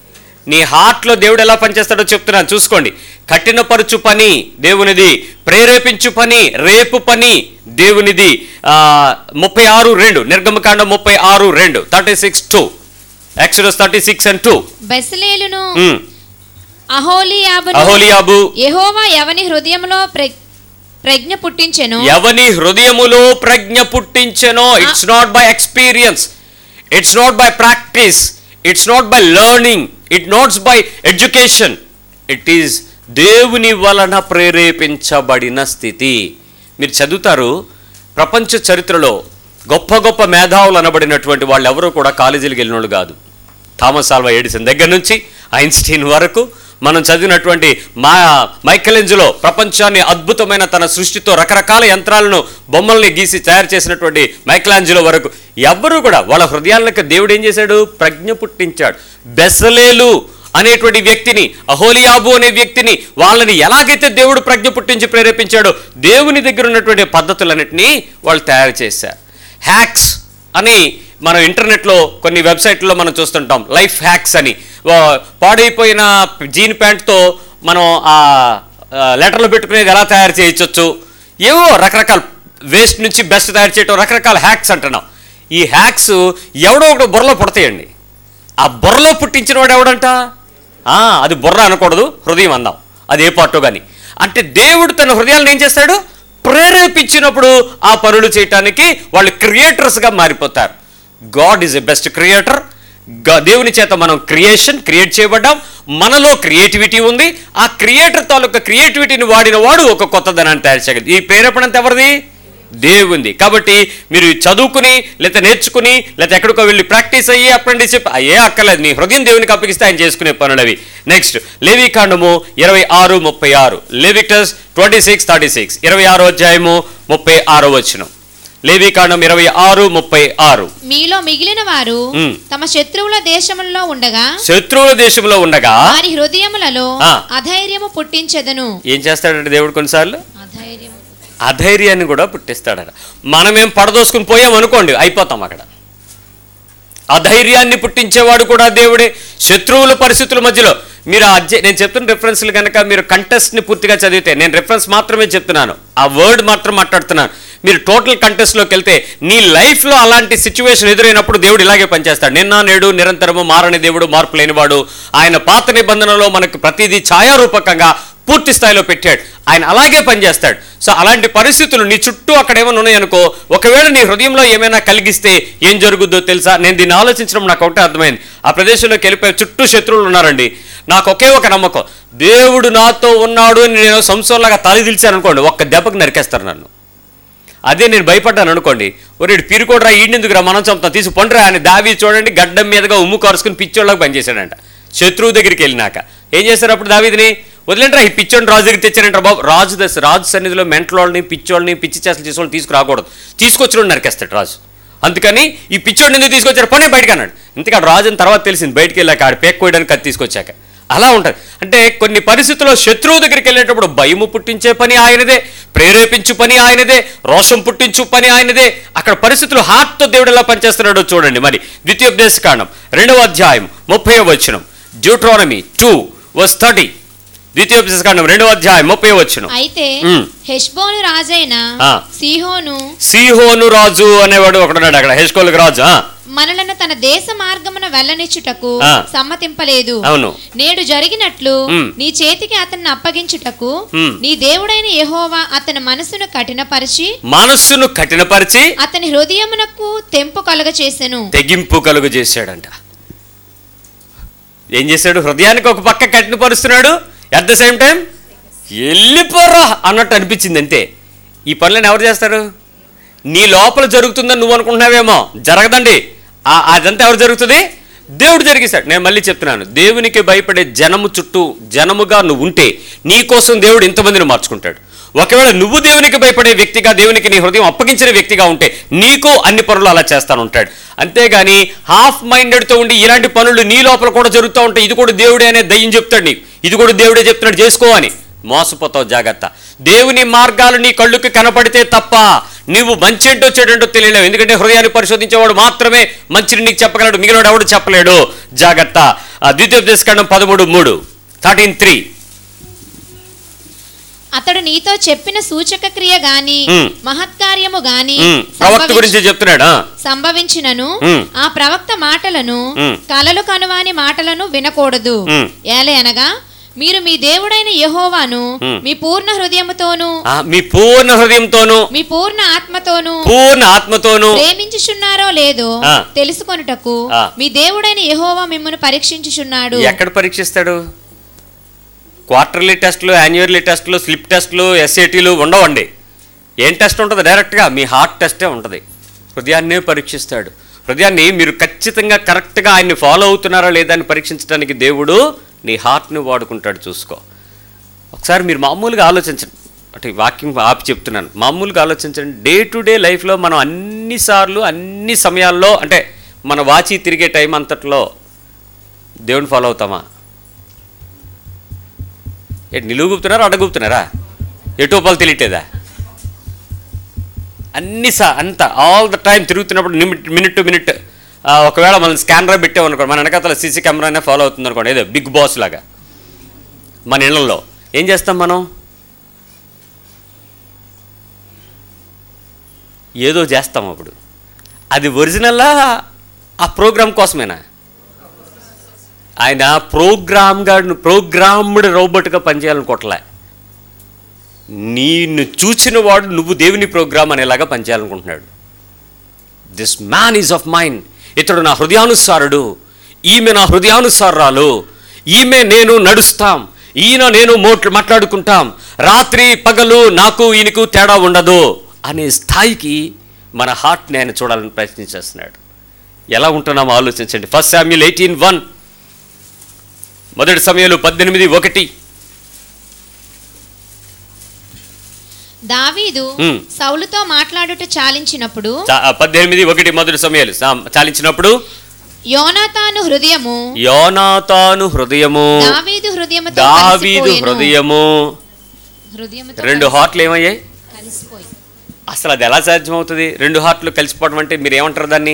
నీ హార్ట్లో దేవుడు ఎలా పనిచేస్తాడో చెప్తున్నాను చూసుకోండి కఠినపరుచు పని దేవునిది ప్రేరేపించు పని రేపు పని దేవునిది ఆ, ముప్పై ఆరు రెండు నిర్గమకాండం ముప్పై ఆరు రెండు thirty six two Exodus thirty six and two బెసలేలును అహోలియాబును అహోలియాబు యెహోవా ఎవని హృదయములో ప్ర- ప్రజ్ఞ పుట్టించెను ఎవని హృదయములో ప్రజ్ఞ పుట్టించెనో it's not by experience it's not by practice it's not by learning it not's by education it is దేవుని వలన ప్రేరేపించబడిన స్థితి మీరు చదువుతారు ప్రపంచ చరిత్రలో గొప్ప గొప్ప మేధావులు అనబడినటువంటి వాళ్ళు ఎవరూ కూడా కాలేజీలకు వెళ్ళిన వాళ్ళు కాదు థామస్ ఆల్వా ఎడిసన్ దగ్గర నుంచి ఐన్స్టీన్ వరకు మనం చదివినటువంటి మా మైకలెంజ్లో ప్రపంచాన్ని అద్భుతమైన తన సృష్టితో రకరకాల యంత్రాలను బొమ్మల్ని గీసి తయారు చేసినటువంటి మైకలాంజిలో వరకు ఎవ్వరూ కూడా వాళ్ళ హృదయాలకు దేవుడు ఏం చేశాడు ప్రజ్ఞ పుట్టించాడు బెసలేలు అనేటువంటి వ్యక్తిని అహోలియాబు అనే వ్యక్తిని వాళ్ళని ఎలాగైతే దేవుడు ప్రజ్ఞ పుట్టించి ప్రేరేపించాడో దేవుని దగ్గర ఉన్నటువంటి పద్ధతులన్నింటినీ వాళ్ళు తయారు చేశారు హ్యాక్స్ అని మనం ఇంటర్నెట్లో కొన్ని వెబ్సైట్లో మనం చూస్తుంటాం లైఫ్ హ్యాక్స్ అని వా- పాడైపోయిన జీన్ ప్యాంట్తో మనం ఆ ఆ, లెటర్లు పెట్టుకునేది ఎలా తయారు చేయొచ్చు ఏవో రకరకాల వేస్ట్ నుంచి బెస్ట్ తయారు చేయటం రకరకాల హ్యాక్స్ అంటున్నాం ఈ హ్యాక్స్ ఎవడో ఒకటి బుర్రలో పుడతాయండి ఆ బుర్రలో పుట్టించిన వాడు ఎవడంట ఆ, అది బుర్ర అనకూడదు హృదయం అందాం అది ఏ పార్టో కానీ అంటే దేవుడు తన హృదయాలను ఏం చేస్తాడు ప్రేరేపించినప్పుడు ఆ పనులు చేయటానికి వాళ్ళు క్రియేటర్స్గా మారిపోతారు God is a best creator దేవుని చేత మనం క్రియేషన్ క్రియేట్ చేయబడ్డాం మనలో క్రియేటివిటీ ఉంది ఆ క్రియేటర్ తాలూకా క్రియేటివిటీని వాడిన వాడు ఒక కొత్త ధనాన్ని తయారు చేయగలదు ఈ ప్రేరేపణ అంతా ఎవరిది దేవుంది కాబట్టి మీరు చదువుకుని లేకపోతే నేర్చుకుని లేకపోతే ఎక్కడికో వెళ్ళి ప్రాక్టీస్ అయ్యి అప్రెంటిస్షిప్ ఏ అక్కర్లేదు మీ హృదయం దేవునికి అప్పగిస్తే ఆయన చేసుకునే పనులు అవి నెక్స్ట్ లేవికాండము ఇరవై ఆరు ముప్పై ఆరు Leviticus twenty six thirty six ఇరవై ఆరో అధ్యాయము ముప్పై ఆరో వచనం లేవికాండం ఇరవై ఆరు ముప్పై ఆరు మీలో మిగిలిన వారు మ్. తమ శత్రువుల దేశములలో ఉండగా శత్రువుల దేశంలో ఉండగా వారి హృదయములలో ఆ. అధైర్యము పుట్టించెదను ఏం చేస్తాడంటే దేవుడు కొన్నిసార్లు అధైర్యము అధైర్యాన్ని కూడా పుట్టిస్తాడట మనమేం పడదోసుకుని పోయాం అనుకోండి అయిపోతాం అక్కడ అధైర్యాన్ని పుట్టించేవాడు కూడా దేవుడే శత్రువుల పరిస్థితుల మధ్యలో మీరు ఆ అధ్యయ నేను చెప్తున్న రెఫరెన్స్లు కనుక మీరు కంటెస్ట్ని పూర్తిగా చదివితే నేను రెఫరెన్స్ మాత్రమే చెప్తున్నాను ఆ వర్డ్ మాత్రం మాట్లాడుతున్నాను మీరు టోటల్ కంటెస్ట్లోకి వెళ్తే నీ లైఫ్లో అలాంటి సిచ్యువేషన్ ఎదురైనప్పుడు దేవుడు ఇలాగే పనిచేస్తాడు నిన్న నేడు నిరంతరము మారని దేవుడు మార్పు లేనివాడు ఆయన పాత నిబంధనలో మనకు ప్రతిదీ ఛాయారూపకంగా పూర్తి స్థాయిలో పెట్టాడు ఆయన అలాగే పనిచేస్తాడు సో అలాంటి పరిస్థితులు నీ చుట్టూ అక్కడ ఏమైనా ఉన్నాయనుకో ఒకవేళ నీ హృదయంలో ఏమైనా కలిగిస్తే ఏం జరుగుద్దో తెలుసా నేను దీన్ని ఆలోచించడం నాకు ఒకటే అర్థమైంది ఆ ప్రదేశంలోకి వెళ్ళిపోయి చుట్టూ శత్రువులు ఉన్నారండి నాకు ఒకే ఒక నమ్మకం దేవుడు నాతో ఉన్నాడు అని నేను సంవత్సరంలాగా తల దిల్చాను అనుకోండి ఒక్క దెబ్బకి నరికేస్తారు నన్ను అదే నేను భయపడ్డాను అనుకోండి ఒరేడు పీరుకోడరా ఈడెందుకురా మనం చంపుతాం తీసి పండురా అని దావి చూడండి గడ్డం మీదగా ఉమ్ము కరుచుకుని పిచ్చోళ్ళకి పనిచేశాడంట శత్రువు దగ్గరికి వెళ్ళినాక ఏం చేశారు అప్పుడు దావీదిని వదిలేంట్రా ఈ పిచ్చోని రాజు దగ్గర తెచ్చారంటారా బాబు రాజు దశ రాజు సన్నిధిలో మెంటలోళ్ళని పిచ్చోళ్ళని పిచ్చి చేసలు చేసేవాళ్ళని తీసుకురాకూడదు తీసుకొచ్చిన నరికేస్తాడు రాజు అందుకని ఈ పిచ్చోడిని ఎందుకు తీసుకొచ్చారు పనే బయటకు అన్నాడు ఇంతకా రాజు అని తర్వాత తెలిసింది బయటికి వెళ్ళాక ఆడు పేక్ కోయడానికి అది తీసుకొచ్చాక అలా ఉంటుంది అంటే కొన్ని పరిస్థితుల్లో శత్రువు దగ్గరికి వెళ్ళేటప్పుడు భయము పుట్టించే పని ఆయనదే ప్రేరేపించు పని ఆయనదే రోషం పుట్టించు పని ఆయనదే అక్కడ పరిస్థితులు హార్ట్తో దేవుడు ఎలా పనిచేస్తున్నాడో చూడండి మరి ద్వితీయోపదేశ కాండం రెండవ అధ్యాయం ముప్పై వచనం డ్యూట్రానమీ టూ వస్ థర్టీ ద్వితీయోపదేశ కాండం రెండవ అధ్యాయం ముప్పై వచనం అయితే మ్. హెష్బోను రాజైన ఆ. సీహోను సీహోను రాజు అనేవాడు ఒకడున్నాడు అక్కడ హెష్కోలకు రాజు ఆ, మనలను తన దేశ మార్గమున వెళ్ళనిచ్చుటకు ఆ. సమ్మతింపలేదు అవును నేడు జరిగినట్లు మ్. నీ చేతికి అతన్ని అప్పగించుటకు మ్. నీ దేవుడైన యెహోవా అతని మనసును కఠినపరిచి మనస్సును కఠినపరిచి అతని హృదయమునకు తెంపు కలుగ చేసెను తెగింపు కలుగు చేశాడంట ఏం చేశాడు హృదయానికి ఒక పక్క కఠినపరుస్తున్నాడు అట్ ద సేమ్ టైం వెళ్ళిపోరా అన్నట్టు అనిపించింది అంతే ఈ పనులను ఎవరు చేస్తారు నీ లోపల జరుగుతుందని నువ్వు అనుకుంటున్నావేమో జరగదండి ఆ- అదంతా ఎవరు జరుగుతుంది దేవుడు జరిగిస్తాడు నేను మళ్ళీ చెప్తున్నాను దేవునికి భయపడే జనము చుట్టూ జనముగా నువ్వు ఉంటే నీ కోసం దేవుడు ఇంతమందిని మార్చుకుంటాడు ఒకవేళ నువ్వు దేవునికి భయపడే వ్యక్తిగా దేవునికి నీ హృదయం అప్పగించిన వ్యక్తిగా ఉంటే నీకు అన్ని పనులు అలా చేస్తాను ఉంటాడు అంతేగాని హాఫ్ మైండెడ్తో ఉండి ఇలాంటి పనులు నీ లోపల కూడా జరుగుతూ ఉంటాయి ఇది కూడా దేవుడే అనే దయ్యం చెప్తాడు నీకు ఇది కూడా దేవుడే చెప్తున్నాడు చేసుకో అని మోసపోతావు జాగ్రత్త దేవుని మార్గాలు నీ కళ్ళుకి కనపడితే తప్ప నువ్వు మంచి ఏంటో చెడేంటో తెలియలేవు ఎందుకంటే హృదయాన్ని పరిశోధించేవాడు మాత్రమే మంచిని నీకు చెప్పగలడు మిగిలిన ఎవడు చెప్పలేడు జాగ్రత్త ఆ ద్వితీయోపదేశకాండం పదమూడు మూడు థర్టీన్ త్రీ అతడు నీతో చెప్పిన సూచక క్రియ గాని మ్. మహత్కార్యము గాని ప్రవక్త సంభవించ- గురించి చెప్తున్నాడు ఆ. సంభవించినను మ్. ఆ ప్రవక్త మాటలను మ్. కలలు కనువాని మాటలను వినకూడదు మ్. ఏలే అనగా మీరు మీ దేవుడైన యెహోవాను హ్మ్. మీ పూర్ణ హృదయముతోను ఆ, మీ పూర్ణ హృదయంతోనూ మీ పూర్ణ ఆత్మతోను పూర్ణ ఆత్మతోనూ ప్రేమించుచున్నారో లేదో ఆ. తెలుసుకొనుటకు ఆ. మీ దేవుడైన యెహోవా మిమ్మల్ని పరీక్షించుచున్నాడు ఎక్కడ పరీక్షిస్తాడు క్వార్టర్లీ టెస్ట్లు యాన్యువల్లీ టెస్ట్లు స్లిప్ టెస్ట్లు ఎస్ఏటీలు ఉండవండి ఏం టెస్ట్ ఉంటుంది డైరెక్ట్గా మీ హార్ట్ టెస్టే ఉంటుంది హృదయాన్నే పరీక్షిస్తాడు హృదయాన్ని మీరు ఖచ్చితంగా కరెక్ట్గా ఆయన్ని ఫాలో అవుతున్నారా లేదా అని పరీక్షించడానికి దేవుడు నీ హార్ట్ని వాడుకుంటాడు చూసుకో ఒకసారి మీరు మామూలుగా ఆలోచించండి అంటే వాక్యం ఆపి చెప్తున్నాను మామూలుగా ఆలోచించండి డే టు డే లైఫ్లో మనం అన్నిసార్లు అన్ని సమయాల్లో అంటే మన వాచి తిరిగే టైం అంతట్లో దేవుని ఫాలో అవుతామా ఏంటి నిలువుగుపుతున్నారా అడగుపుతున్నారా ఎటోపాలు తెలియట్లేదా అన్ని సా అంత ఆల్ ద టైం తిరుగుతున్నప్పుడు నిమిట్ మినిట్ టు మినిట్ ఒకవేళ మనం స్కానర్ పెట్టామనుకోండి మన వెనకాతల సీసీ కెమెరానే ఫాలో అవుతుంది అనుకోండి ఏదో బిగ్ బాస్ లాగా మన ఇళ్ళల్లో ఏం చేస్తాం మనం ఏదో చేస్తాం అప్పుడు అది ఒరిజినల్లా ఆ ప్రోగ్రామ్ కోసమేనా ఆయన ప్రోగ్రామ్గా ప్రోగ్రామ్డ్ రోబోట్గా పనిచేయాలనుకోవట్లే నిన్ను చూసిన వాడు నువ్వు దేవుని ప్రోగ్రామ్ అనేలాగా పనిచేయాలనుకుంటున్నాడు this man is of mind ఇతడు నా హృదయానుసారుడు ఈమె నా హృదయానుసారాలు ఈమె నేను నడుస్తాం ఈయన నేను మోట్లు మాట్లాడుకుంటాం రాత్రి పగలు నాకు ఈయనకు తేడా ఉండదు అనే స్థాయికి మన హార్ట్ని ఆయన చూడాలని ప్రయత్నించేస్తున్నాడు ఎలా ఉంటున్నామో ఆలోచించండి ఫస్ట్ శామ్యుల్ ఎయిటీన్ వన్ మొదటి సమయంలో పద్దెనిమిది ఒకటి దావీదు హ్మ్. సౌలుతో మాట్లాడుట చాలించినప్పుడు చా- పద్దెనిమిది ఒకటి మొదటి సమయాలు సా- చాలించినప్పుడు యోనాతాను హృదయము యోనాతాను హృదయము దావీదు హృదయముతో దావీదు కలిసిపోయెను. హృదయము హృదయముతో రెండు హార్ట్లు ఏమయ్యాయి కలిసిపోయి అసలు అది ఎలా సాధ్యమవుతుంది రెండు హార్ట్లు కలిసిపోవడం అంటే మీరు ఏమంటారు దాన్ని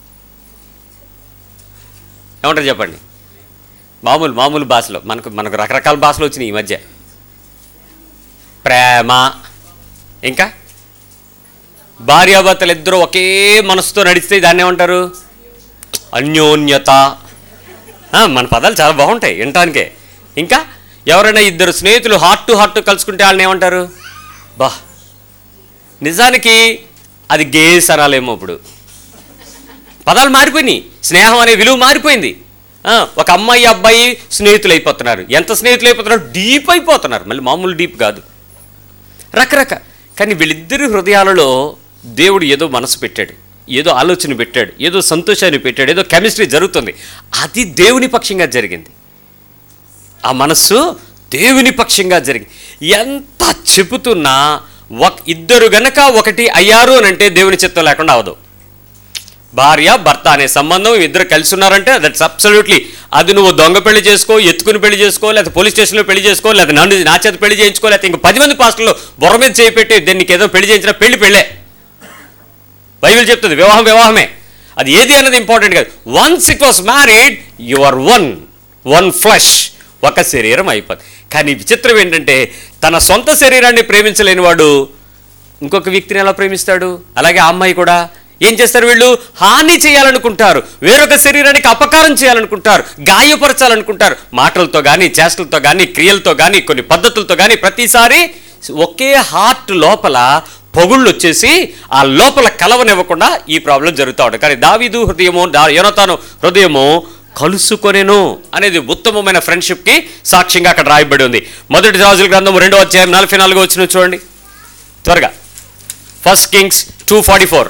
ఏమంటారు చెప్పండి మామూలు మామూలు భాషలో మనకు మనకు రకరకాల భాషలు వచ్చినాయి ఈ మధ్య ప్రేమ ఇంకా భార్యాభర్తలు ఇద్దరు ఒకే మనసుతో నడిస్తే దాన్ని ఏమంటారు అన్యోన్యత ఆ, మన పదాలు చాలా బాగుంటాయి వినటానికే ఇంకా ఎవరైనా ఇద్దరు స్నేహితులు హార్ట్ టు హార్ట్ కలుసుకుంటే వాళ్ళని ఏమంటారు బా నిజానికి అది గేస్ అనాలేమో ఇప్పుడు పదాలు మారిపోయినాయి స్నేహం అనే విలువ మారిపోయింది ఆ, ఒక అమ్మాయి అబ్బాయి స్నేహితులు అయిపోతున్నారు ఎంత స్నేహితులు అయిపోతున్నారు డీప్ అయిపోతున్నారు మళ్ళీ మామూలు డీప్ కాదు రకరక కానీ వీళ్ళిద్దరి హృదయాలలో దేవుడు ఏదో మనసు పెట్టాడు ఏదో ఆలోచన పెట్టాడు ఏదో సంతోషాన్ని పెట్టాడు ఏదో కెమిస్ట్రీ జరుగుతుంది అది దేవుని పక్షంగా జరిగింది ఆ మనస్సు దేవుని పక్షంగా జరిగింది ఎంత చెబుతున్నా ఒక ఇద్దరు గనక ఒకటి అయ్యారు అని అంటే దేవుని చిత్తం లేకుండా అవదు భార్య భర్త అనే సంబంధం ఇద్దరు కలిసి ఉన్నారంటే దట్స్ అబ్సల్యూట్లీ అది నువ్వు దొంగ పెళ్లి చేసుకో ఎత్తుకుని పెళ్లి చేసుకో లేకపోతే పోలీస్ స్టేషన్లో పెళ్లి చేసుకో లేకపోతే నన్ను నా చేత పెళ్లి చేయించుకో లేకపోతే ఇంక పది మంది పాస్టర్లు బుర్ర మీద చేయి పెట్టి దీనికి ఏదో పెళ్లి చేయించిన పెళ్లి పెళ్ళే బైబిల్ చెప్తుంది వివాహం వివాహమే అది ఏది అన్నది ఇంపార్టెంట్ కాదు once it was married you are one one flesh ఒక శరీరం అయిపోతుంది కానీ విచిత్రం ఏంటంటే తన సొంత శరీరాన్ని ప్రేమించలేని వాడు ఇంకొక వ్యక్తిని ఎలా ప్రేమిస్తాడు అలాగే ఆ అమ్మాయి కూడా ఏం చేస్తారు వీళ్ళు హాని చేయాలనుకుంటారు వేరొక శరీరానికి అపకారం చేయాలనుకుంటారు గాయపరచాలనుకుంటారు మాటలతో కానీ చేష్టలతో కానీ క్రియలతో కానీ కొన్ని పద్ధతులతో కానీ ప్రతిసారి ఒకే హార్ట్ లోపల పొగుళ్ళు వచ్చేసి ఆ లోపల కలవనివ్వకుండా ఈ ప్రాబ్లం జరుగుతూ ఉంటుంది కానీ దావీదు హృదయము దా యోనతాను హృదయము కలుసుకొనేను అనేది ఉత్తమమైన ఫ్రెండ్షిప్కి సాక్ష్యంగా అక్కడ రాయబడి ఉంది మొదటి రాజుల గ్రంథం రెండో అధ్యాయం నలభై నాలుగు వచ్చిన చూడండి త్వరగా First Kings two forty four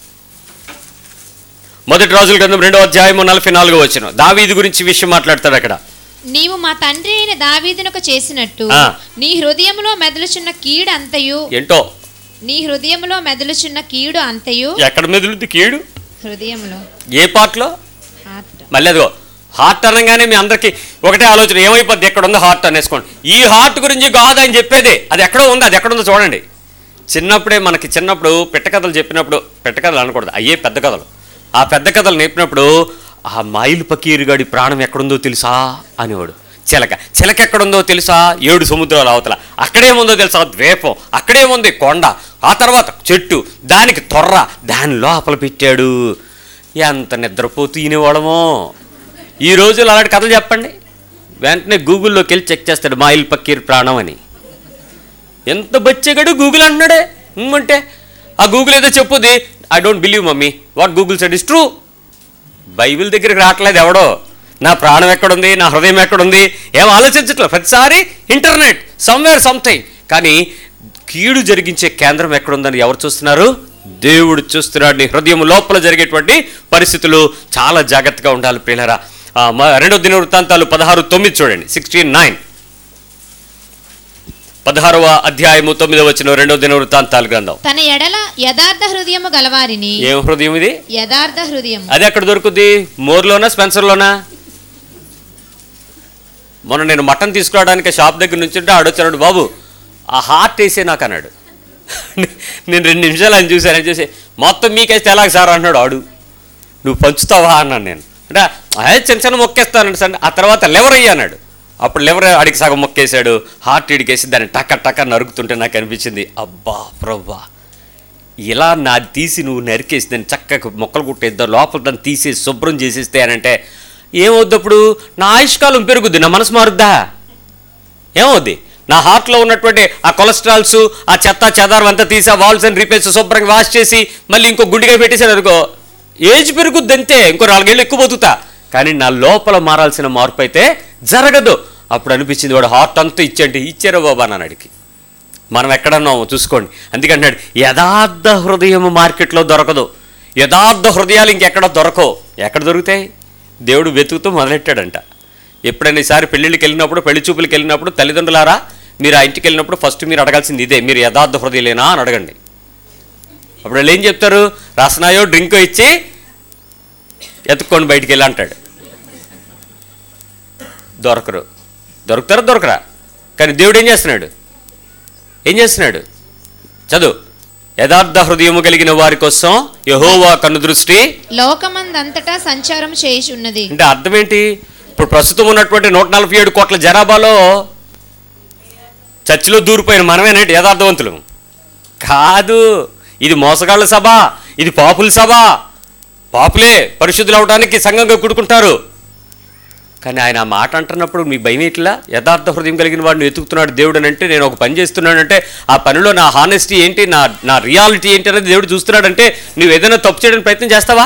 మొదటి రాజుల గ్రంథం రెండో అధ్యాయము నలభై నాలుగో వచ్చిన దావీదు గురించి విషయం మాట్లాడతాడు అక్కడ నీవు మా తండ్రి అయిన దావీదునకు చేసినట్టు ఆ. నీ హృదయములో మెదలుచున్న కీడు అంతయు ఏంటో నీ హృదయములో మెదలుచున్న కీడు అంతయు ఎక్కడ మెదులుద్ది కీడు హృదయంలో ఏ పార్ట్లో హార్ట్ మళ్ళీ అదిగో హార్ట్ అనగానే మీ అందరికీ ఒకటే ఆలోచన ఏమైపోద్ది ఎక్కడ ఉందో హార్ట్ అనేసుకోండి ఈ హార్ట్ గురించి కాదు అని చెప్పేది అది ఎక్కడో ఉంది అది ఎక్కడ ఉందో చూడండి చిన్నప్పుడే మనకి చిన్నప్పుడు పెట్ట కథలు చెప్పినప్పుడు పెట్ట కథలు అనకూడదు అయ్యే పెద్ద కథలు ఆ పెద్ద కథలు నేర్పినప్పుడు ఆ మైలు పకీరుగాడి ప్రాణం ఎక్కడుందో తెలుసా అనేవాడు చిలక చిలక ఎక్కడుందో తెలుసా ఏడు సముద్రాల అవతల అక్కడేముందో తెలుసా ద్వీపం అక్కడేముంది కొండ ఆ తర్వాత చెట్టు దానికి తొర్ర దాని లోపల పెట్టాడు ఎంత నిద్రపోతూ ఈనేవాడమో ఈ రోజులు అలాంటి కథలు చెప్పండి వెంటనే గూగుల్లోకి వెళ్ళి చెక్ చేస్తాడు మాయిల్ పక్కీర్ ప్రాణం అని ఎంత బచ్చగాడు గూగుల్ అంటున్నాడే ఉమ్ అంటే ఆ గూగుల్ ఏదో చెప్పుది I don't believe mummy what Google said is true Bible దగ్గరికి రావట్లేదు ఎవడో నా ప్రాణం ఎక్కడుంది నా హృదయం ఎక్కడుంది ఏం ఆలోచించట్లేదు ప్రతిసారి ఇంటర్నెట్ సమ్వేర్ సంథింగ్ కానీ కీడు జరిగించే కేంద్రం ఎక్కడుందని ఎవరు చూస్తున్నారు దేవుడు చూస్తున్నాడు నీ హృదయం లోపల జరిగేటువంటి పరిస్థితులు చాలా జాగ్రత్తగా ఉండాలి ప్రియులరా ఆ, మ- రెండో దిన వృత్తాంతాలు పదహారు తొమ్మిది చూడండి సిక్స్టీన్ నైన్ పదహారవ అధ్యాయము తొమ్మిదవ వచ్చిన రెండో దిన వృత్తాంతాలు గ్రంథం తన ఎడల యథార్థ హృదయము గలవారిని ఏం హృదయం ఇది యథార్థ హృదయం అది ఎక్కడ దొరుకుద్ది మోర్లోనా స్పెన్సర్లోనా మొన్న నేను మటన్ తీసుకురావడానికి షాప్ దగ్గర నుంచి ఉంటే ఆడొచ్చాడు బాబు ఆ హార్ట్ వేసే నాకు అన్నాడు నేను రెండు నిమిషాలు ఆయన చూశాను ఆయన చూసి మొత్తం మీకేస్తే ఎలాగ సార్ అన్నాడు ఆడు నువ్వు పంచుతావా అన్నాను నేను అంటే అదే చిన్న చిన్న మొక్కేస్తానండి సార్ ఆ తర్వాత లెవర్ అయ్యి అన్నాడు అప్పుడు లెవర్ అడిగి సగం మొక్కేశాడు హార్ట్ ఇడికేసి దాన్ని టక్క టక్క నరుకుతుంటే నాకు అనిపించింది అబ్బా ప్రవ్వా ఇలా నా తీసి నువ్వు నరికేసి దాన్ని చక్కగా మొక్కలు కుట్టేద్దాం లోపల దాన్ని తీసేసి శుభ్రం చేసేస్తే అని అంటే ఏమవుద్దప్పుడు నా ఆయుష్కాలం పెరుగుద్ది నా మనసు మారుద్దా ఏమవుద్ది నా హార్ట్లో ఉన్నటువంటి ఆ కొలెస్ట్రాల్స్ ఆ చెత్త చెదారం అంతా తీసి ఆ వాల్స్ అని రీపేస్ శుభ్రంగా వాష్ చేసి మళ్ళీ ఇంకో గుండిగా పెట్టేశాను అనుకో ఏజ్ పెరుగుద్ది అంతే ఇంకో నాలుగేళ్ళు ఎక్కువ బతుకుతా కానీ నా లోపల మారాల్సిన మార్పు అయితే జరగదు అప్పుడు అనిపించింది వాడు హార్ట్ అంతా ఇచ్చేయండి ఇచ్చారో బాబా నాన్న అడిగి మనం ఎక్కడన్నామో చూసుకోండి అందుకంటున్నాడు యథార్థ హృదయం మార్కెట్లో దొరకదు యథార్థ హృదయాలు ఇంకెక్కడ దొరకవు ఎక్కడ దొరుకుతాయి దేవుడు వెతుకుతూ మొదలెట్టాడంట ఎప్పుడైనా ఈసారి పెళ్ళిళ్ళకి వెళ్ళినప్పుడు పెళ్లి చూపులకు వెళ్ళినప్పుడు తల్లిదండ్రులారా మీరు ఆ ఇంటికి వెళ్ళినప్పుడు ఫస్ట్ మీరు అడగాల్సింది ఇదే మీరు యథార్థ హృదయలేనా అని అడగండి అప్పుడు వాళ్ళు ఏం చెప్తారు రసనాయో డ్రింకో ఇచ్చి ఎత్తుక్కొని బయటికి వెళ్ళి అంటాడు దొరకరు దొరుకుతారా దొరకరా కానీ దేవుడు ఏం చేస్తున్నాడు ఏం చేస్తున్నాడు చదువు యథార్థ హృదయము కలిగిన వారి కోసం యహోవా కన్ను దృష్టి లోకమందంతటా సంచారం చేయుచున్నది అంటే అర్థం ఏంటి ఇప్పుడు ప్రస్తుతం ఉన్నటువంటి నూట నలభై ఏడు కోట్ల జనాభాలో చర్చిలో దూరిపోయిన మనమేనంటే యథార్థవంతులు కాదు ఇది మోసగాళ్ళ సభ ఇది పాపుల సభ పాపులే పరిశుద్ధులు అవడానికి సంఘంగా కూడుకుంటారు కానీ ఆయన ఆ మాట అంటున్నప్పుడు మీ భయం ఇట్లా యథార్థ హృదయం కలిగిన వాడిని వెతుకుతున్నాడు దేవుడు అని అంటే నేను ఒక పని చేస్తున్నానంటే ఆ పనిలో నా హానెస్టీ ఏంటి నా నా రియాలిటీ ఏంటి అనేది దేవుడు చూస్తున్నాడంటే నువ్వు ఏదైనా తప్పు చేయడానికి ప్రయత్నం చేస్తావా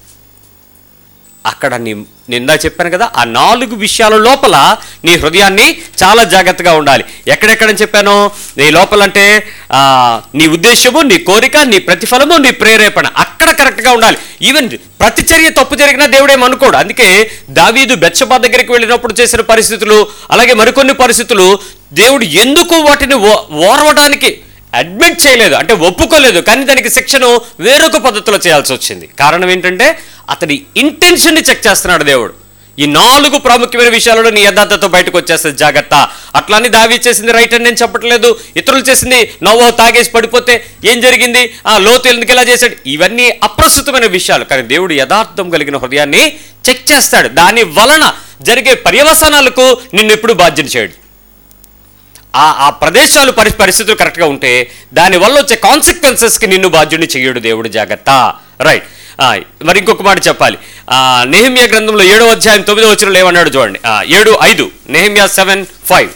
అక్కడ నీ నిందా చెప్పాను కదా ఆ నాలుగు విషయాల లోపల నీ హృదయాన్ని చాలా జాగ్రత్తగా ఉండాలి ఎక్కడెక్కడని చెప్పాను నీ లోపల అంటే ఆ, నీ ఉద్దేశము నీ కోరిక నీ ప్రతిఫలము నీ ప్రేరేపణ అక్కడ కరెక్ట్గా ఉండాలి ఈవెన్ ప్రతిచర్య తప్పు జరిగినా దేవుడేం అనుకోడు అందుకే దావీదు బెత్షబా దగ్గరికి వెళ్ళినప్పుడు చేసిన పరిస్థితులు అలాగే మరికొన్ని పరిస్థితులు దేవుడు ఎందుకు వాటిని ఓ- ఓర్వడానికి అడ్మిట్ చేయలేదు అంటే ఒప్పుకోలేదు కానీ దానికి శిక్షను వేరొక పద్ధతిలో చేయాల్సి వచ్చింది కారణం ఏంటంటే అతని ఇంటెన్షన్ని చెక్ చేస్తున్నాడు దేవుడు ఈ నాలుగు ప్రాముఖ్యమైన విషయాలలో నీ యథార్థతో బయటకు వచ్చేస్తుంది జాగ్రత్త అట్లాని దావి చేసింది రైట్ అని నేను చెప్పట్లేదు ఇతరులు చేసింది నవ్వో తాగేసి పడిపోతే ఏం జరిగింది ఆ లోతు ఎందుకు ఇలా చేశాడు ఇవన్నీ అప్రస్తుతమైన విషయాలు కానీ దేవుడు యథార్థం కలిగిన హృదయాన్ని చెక్ చేస్తాడు దాని వలన జరిగే పర్యవసానాలకు నిన్ను ఎప్పుడు బాధ్యత చేయడు ఆ ఆ ప్రదేశాలు పరి పరిస్థితులు కరెక్ట్గా ఉంటే దానివల్ల వచ్చే కాన్సిక్వెన్సెస్కి నిన్ను బాధ్యుడిని చెయ్యడు దేవుడు జాగ్రత్త రైట్ మరి ఇంకొక మాట చెప్పాలి నెహమ్యా గ్రంథంలో ఏడో అధ్యాయం తొమ్మిదో వచ్చిన ఏమన్నాడు చూడండి ఆ, ఏడు ఐదు నెహమ్యా సెవెన్ ఫైవ్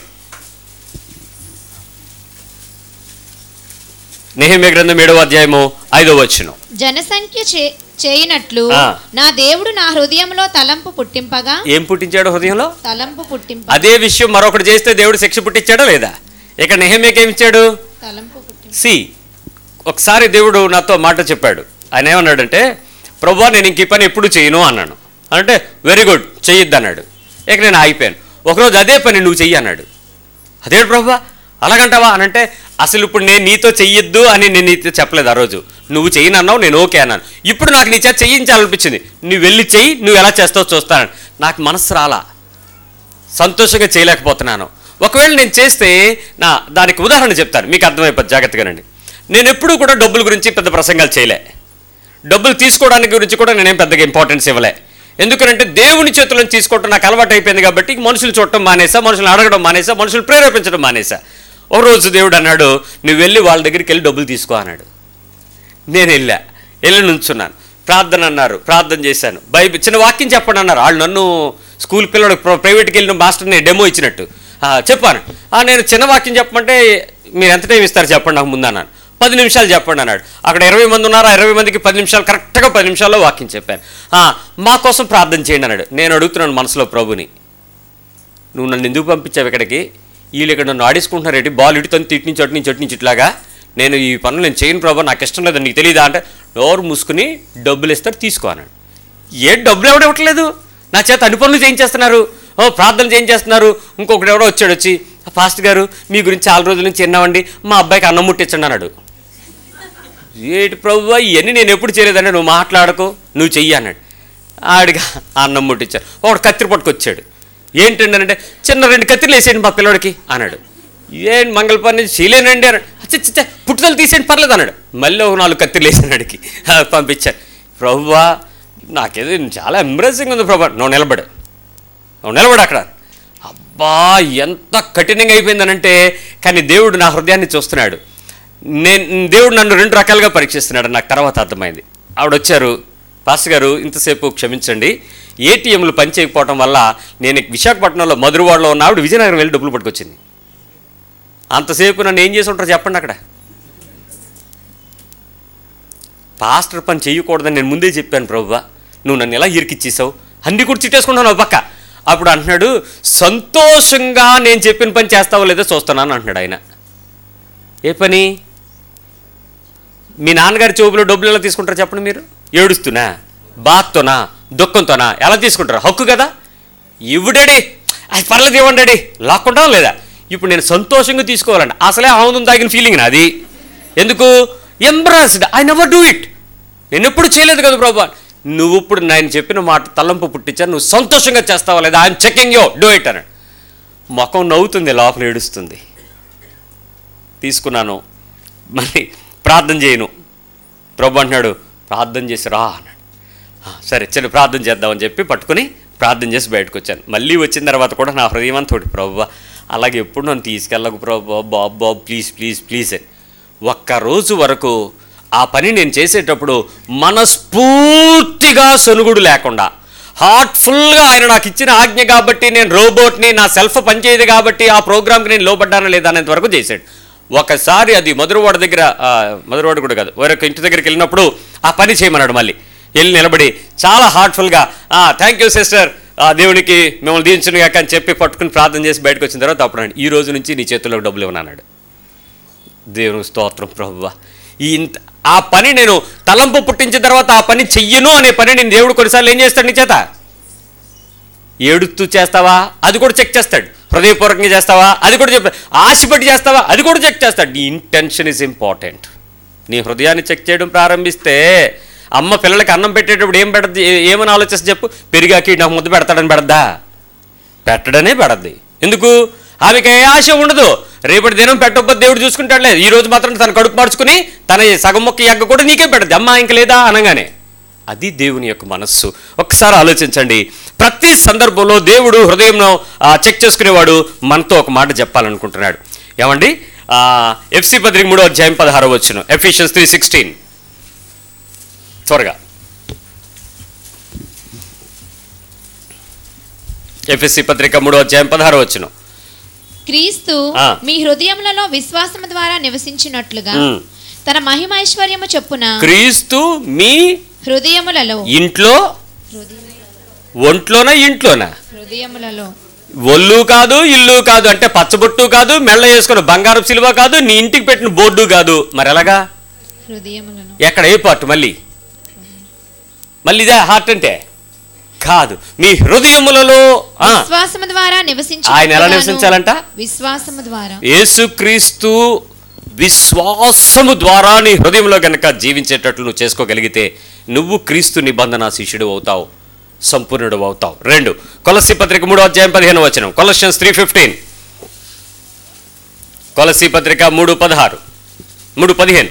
నెహమ్యా గ్రంథం ఏడవ అధ్యాయము ఐదో వచ్చిన జనసంఖ్య చే- చేయనట్లు ఆ. నా దేవుడు నా హృదయంలో తలంపు పుట్టింపగా ఏం పుట్టించాడు హృదయంలో తలంపు పుట్టింప అదే విషయం మరొకటి చేస్తే దేవుడు శిక్ష పుట్టించాడా లేదా ఇక్కడ నెహమ్యాకి ఏమి ఇచ్చాడు తలంపు పుట్టింప సి ఒకసారి దేవుడు నాతో మాట చెప్పాడు ఆయన ఏమన్నాడంటే ప్రభా నేను ఇంక ఈ పని ఎప్పుడు చేయను అన్నాను అంటే వెరీ గుడ్ చెయ్యొద్దు అన్నాడు ఇక నేను ఆగిపోయాను ఒకరోజు అదే పని నువ్వు చెయ్యి అన్నాడు అదే ప్రభా అలాగంటావా అని అంటే అసలు ఇప్పుడు నేను నీతో చెయ్యొద్దు అని నేను నీతో చెప్పలేదు ఆ రోజు నువ్వు చెయ్యనన్నావు నేను ఓకే అన్నాను ఇప్పుడు నాకు నీ చేత చెయ్యించాలనిపించింది నువ్వు వెళ్ళి చెయ్యి నువ్వు ఎలా చేస్తావో చూస్తాను నాకు మనసు రాలా సంతోషంగా చేయలేకపోతున్నాను ఒకవేళ నేను చేస్తే నా దానికి ఉదాహరణ చెప్తాను మీకు అర్థమైపోద్ది జాగ్రత్తగానండి నేను ఎప్పుడూ కూడా డబ్బుల గురించి పెద్ద ప్రసంగాలు చేయలే డబ్బులు తీసుకోవడానికి గురించి కూడా నేనేం పెద్దగా ఇంపార్టెన్స్ ఇవ్వలే ఎందుకంటే దేవుని చేతుల నుంచి తీసుకోవటం నాకు అలవాటు అయిపోయింది కాబట్టి మనుషులు చూడటం మానేసా మనుషులు అడగడం మానేసా మనుషులు ప్రేరేపించడం మానేసా ఒక రోజు దేవుడు అన్నాడు నువ్వు వెళ్ళి వాళ్ళ దగ్గరికి వెళ్ళి డబ్బులు తీసుకో అన్నాడు నేను వెళ్ళా వెళ్ళి నుంచున్నాను ప్రార్థన అన్నారు ప్రార్థన చేశాను బైబిల్ చిన్న వాక్యం చెప్పండి అన్నారు వాళ్ళు నన్ను స్కూల్ పిల్లడు ప్ర- ప్రైవేట్కి వెళ్ళిన మాస్టర్ని డెమో ఇచ్చినట్టు "ఆ, చెప్పాను "ఆ, నేను చిన్న వాక్యం చెప్పమంటే మీరు ఎంత టైం ఇస్తారు చెప్పండి నాకు ముందు అన్నాను పది నిమిషాలు చెప్పండి అన్నాడు అక్కడ ఇరవై మంది ఉన్నారా ఇరవై మందికి పది నిమిషాలు కరెక్ట్గా పది నిమిషాల్లో వాక్యం చెప్పాను "ఆ, మా కోసం ప్రార్థన చేయండి అన్నాడు నేను అడుగుతున్నాను మనసులో ప్రభుని నువ్వు నన్ను ఎందుకు పంపించావు ఇక్కడికి వీళ్ళు ఇక్కడ నన్ను ఆడేసుకుంటున్నారు ఏంటి బాల్ ఇటు తను ఇటు నుంచి అటు నుంచి అటు నుంచి ఇట్లాగా నేను ఈ పనులు నేను చేయను ప్రభా నాకు ఇష్టం లేదు నీకు తెలియదా అంటే నోరు మూసుకుని డబ్బులు ఇస్తారు తీసుకో అన్నాడు ఏ డబ్బులు ఎవడు ఇవ్వట్లేదు నా చేత అన్ని పనులు చేయించేస్తున్నారు ఓ ప్రార్థన చేయించేస్తున్నారు ఇంకొకటి ఎవడో వచ్చాడు వచ్చి ఫాస్ట్ గారు మీ గురించి చాలా రోజుల నుంచి విన్నామండి మా అబ్బాయికి అన్నం ముట్టించండి అన్నాడు ఏటి ప్రభు ఇవన్నీ నేను ఎప్పుడు చేయలేదంటే నువ్వు మాట్లాడకు నువ్వు చెయ్యి అన్నాడు ఆడిగా అన్నం ముట్టించారు ఒకడు కత్తిరి పట్టుకొచ్చాడు ఏంటండి అంటే చిన్న రెండు కత్తిరిలు వేసేయండి మా పిల్లడికి అన్నాడు ఏంటి మంగళ పని చేయలేనండి అన్నాడు చిచ్చ పుట్టుదలు తీసేయండి పర్లేదు అన్నాడు మళ్ళీ ఒక నాలుగు కత్తిరిలు వేసాను అడిగి పంపించాను ప్రభువా నాకేదో చాలా ఎంబ్రెసింగ్ ఉంది ప్రభా నువ్వు నిలబడు నువ్వు నిలబడు అక్కడ అబ్బా ఎంత కఠినంగా అయిపోయిందనంటే కానీ దేవుడు నా హృదయాన్ని చూస్తున్నాడు నేను దేవుడు నన్ను రెండు రకాలుగా పరీక్షిస్తున్నాడు నాకు తర్వాత అర్థమైంది ఆవిడ వచ్చారు పాస్టర్ గారు ఇంతసేపు క్షమించండి ఏటీఎంలు పనిచేయకపోవడం వల్ల నేను విశాఖపట్నంలో మధురవాడలో ఉన్న ఆవిడ విజయనగరం వెళ్ళి డబ్బులు పట్టుకొచ్చింది అంతసేపు నన్ను ఏం చేసి ఉంటారో చెప్పండి అక్కడ పాస్టర్ పని చేయకూడదని నేను ముందే చెప్పాను ప్రభువా నువ్వు నన్ను ఎలా ఇరికిచ్చేసావు అన్ని కూడా చిట్టేసుకుంటాను ఒక పక్క అప్పుడు అంటున్నాడు సంతోషంగా నేను చెప్పిన పని చేస్తావో లేదో చూస్తున్నాను అంటున్నాడు ఆయన ఏ పని మీ నాన్నగారి చెవులో డబ్బులు ఎలా తీసుకుంటారు చెప్పండి మీరు ఏడుస్తున్నా బాత్తోనా దుఃఖంతోనా ఎలా తీసుకుంటారు హక్కు కదా ఇవ్వడాడి అది పర్లేదు ఇవ్వండి డాడీ లాక్కుండా లేదా ఇప్పుడు నేను సంతోషంగా తీసుకోవాలండి అసలే ఆనందం తాగిన ఫీలింగ్ నాది ఎందుకు embarrassed I never do it నేను ఎప్పుడు చేయలేదు కదా ప్రభా నువ్వు ఇప్పుడు నేను చెప్పిన మాట తలంపు పుట్టించాను నువ్వు సంతోషంగా చేస్తావా లేదా I'm checking you do it అన్నాడు ముఖం నవ్వుతుంది లోపల ఏడుస్తుంది తీసుకున్నాను మళ్ళీ ప్రార్థన చేయను ప్రభు అంటున్నాడు ప్రార్థన చేసి రా అన్నాడు "ఆ, సరే చలో ప్రార్థన చేద్దామని చెప్పి పట్టుకుని ప్రార్థన చేసి బయటకు వచ్చాను మళ్ళీ వచ్చిన తర్వాత కూడా నా హృదయం అంతా ప్రభు అలాగే ఎప్పుడు నన్ను తీసుకెళ్ళకు ప్రభు బాబు బాబు ప్లీజ్ ప్లీజ్ ప్లీజ్ అని ఒక్క రోజు వరకు ఆ పని నేను చేసేటప్పుడు మనస్ఫూర్తిగా సొనుగుడు లేకుండా హార్ట్ఫుల్గా ఆయన నాకు ఇచ్చిన ఆజ్ఞ కాబట్టి నేను రోబోట్ని నా సెల్ఫ్ పనిచేయదు కాబట్టి ఆ ప్రోగ్రామ్కి నేను లోపడ్డానా లేదా అనేంత వరకు చేశాడు ఒకసారి అది మధురవాడ దగ్గర ఆ, మధురవాడ కూడా కాదు వేరొక ఇంటి దగ్గరికి వెళ్ళినప్పుడు ఆ పని చేయమన్నాడు మళ్ళీ వెళ్ళి నిలబడి చాలా హార్ట్ఫుల్గా థ్యాంక్ యూ సిస్టర్ దేవునికి మిమ్మల్ని దీవించను కాక అని చెప్పి పట్టుకుని ప్రార్థన చేసి బయటకు వచ్చిన తర్వాత అప్పుడు అన్నాడు, ఈ రోజు నుంచి నీ చేతుల్లో డబ్బులు ఇవ్వను" అన్నాడు దేవుని స్తోత్రం ప్రభువ ఈ ఇంత ఆ పని నేను తలంపు పుట్టించిన తర్వాత ఆ పని చెయ్యను అనే పని నేను దేవుడు కొన్నిసార్లు ఏం చేస్తాడు నీ చేత ఏడుస్తూ చేస్తావా అది కూడా చెక్ చేస్తాడు హృదయపూర్వకంగా చేస్తావా అది కూడా చెప్ ఆశపడి చేస్తావా అది కూడా చెక్ చేస్తాడు నీ ఇంటెన్షన్ ఇస్ ఇంపార్టెంట్ నీ హృదయాన్ని చెక్ చేయడం ప్రారంభిస్తే అమ్మ పిల్లలకి అన్నం పెట్టేటప్పుడు ఏం పెడద్ది ఏ- ఏమని ఆలోచిస్తే చెప్పు పెరిగాకి నాకు ముద్ద పెడతాడని పెడద్దా పెట్టడనే పెడద్ది ఎందుకు ఆమెకి ఏ ఆశ ఉండదు రేపటి దినం పెట్టకపోతే దేవుడు చూసుకుంటాడులే ఈ రోజు మాత్రం తన కడుపు మార్చుకుని తన ఈ సగం మొక్క ఎగ్గ కూడా నీకే పెడద్ది అమ్మ ఇంక లేదా అనగానే అది దేవుని యొక్క మనస్సు ఒక్కసారి ఆలోచించండి ప్రతి సందర్భంలో దేవుడు హృదయంలో ఆ, చెక్ చేసుకునేవాడు మనతో ఒక మాట చెప్పాలనుకుంటున్నాడు ఏమండి ఎఫ్సి పత్రిక మూడో అధ్యాయం పదహారో వచ్చును ఎఫిషియన్స్ త్రీ సిక్స్టీన్ త్వరగా ఎఫ్ఎస్సి పత్రిక మూడో అధ్యాయం పదహారో వచ్చును క్రీస్తు ఆ. మీ హృదయములలో విశ్వాసము ద్వారా నివసించినట్లుగా ఉమ్. తన మహిమైశ్వర్యము చొప్పున క్రీస్తు మీ హృదయములలో ఇంట్లో ఒంట్లోనా ఇంట్లోనా హృదయములలో ఒళ్ళు కాదు ఇల్లు కాదు అంటే పచ్చబొట్టు కాదు మెళ్ళ వేసుకున్న బంగారం సిలువ కాదు నీ ఇంటికి పెట్టిన బోర్డు కాదు మరి ఎలాగా హృదయములను ఎక్కడ ఏ పార్ట్ మళ్ళీ మళ్ళీ ఇదే హార్ట్ అంటే కాదు మీ హృదయములలో ఆ, విశ్వాసము ద్వారా నివసించి ఆయన ఎలా నివసించాలంట? విశ్వాసము ద్వారా యేసుక్రీస్తు విశ్వాసము ద్వారా నీ హృదయంలో గనక జీవించేటట్లు నువ్వు చేసుకోగలిగితే నువ్వు క్రీస్తు నిబంధన శిష్యుడు అవుతావు సంపూర్ణుడు అవుతావు రెండు కొలసి పత్రిక మూడో అధ్యాయం పదిహేను వచనం కొలషన్స్ త్రీ ఫిఫ్టీన్ కొలసి పత్రిక మూడు పదహారు మూడు పదిహేను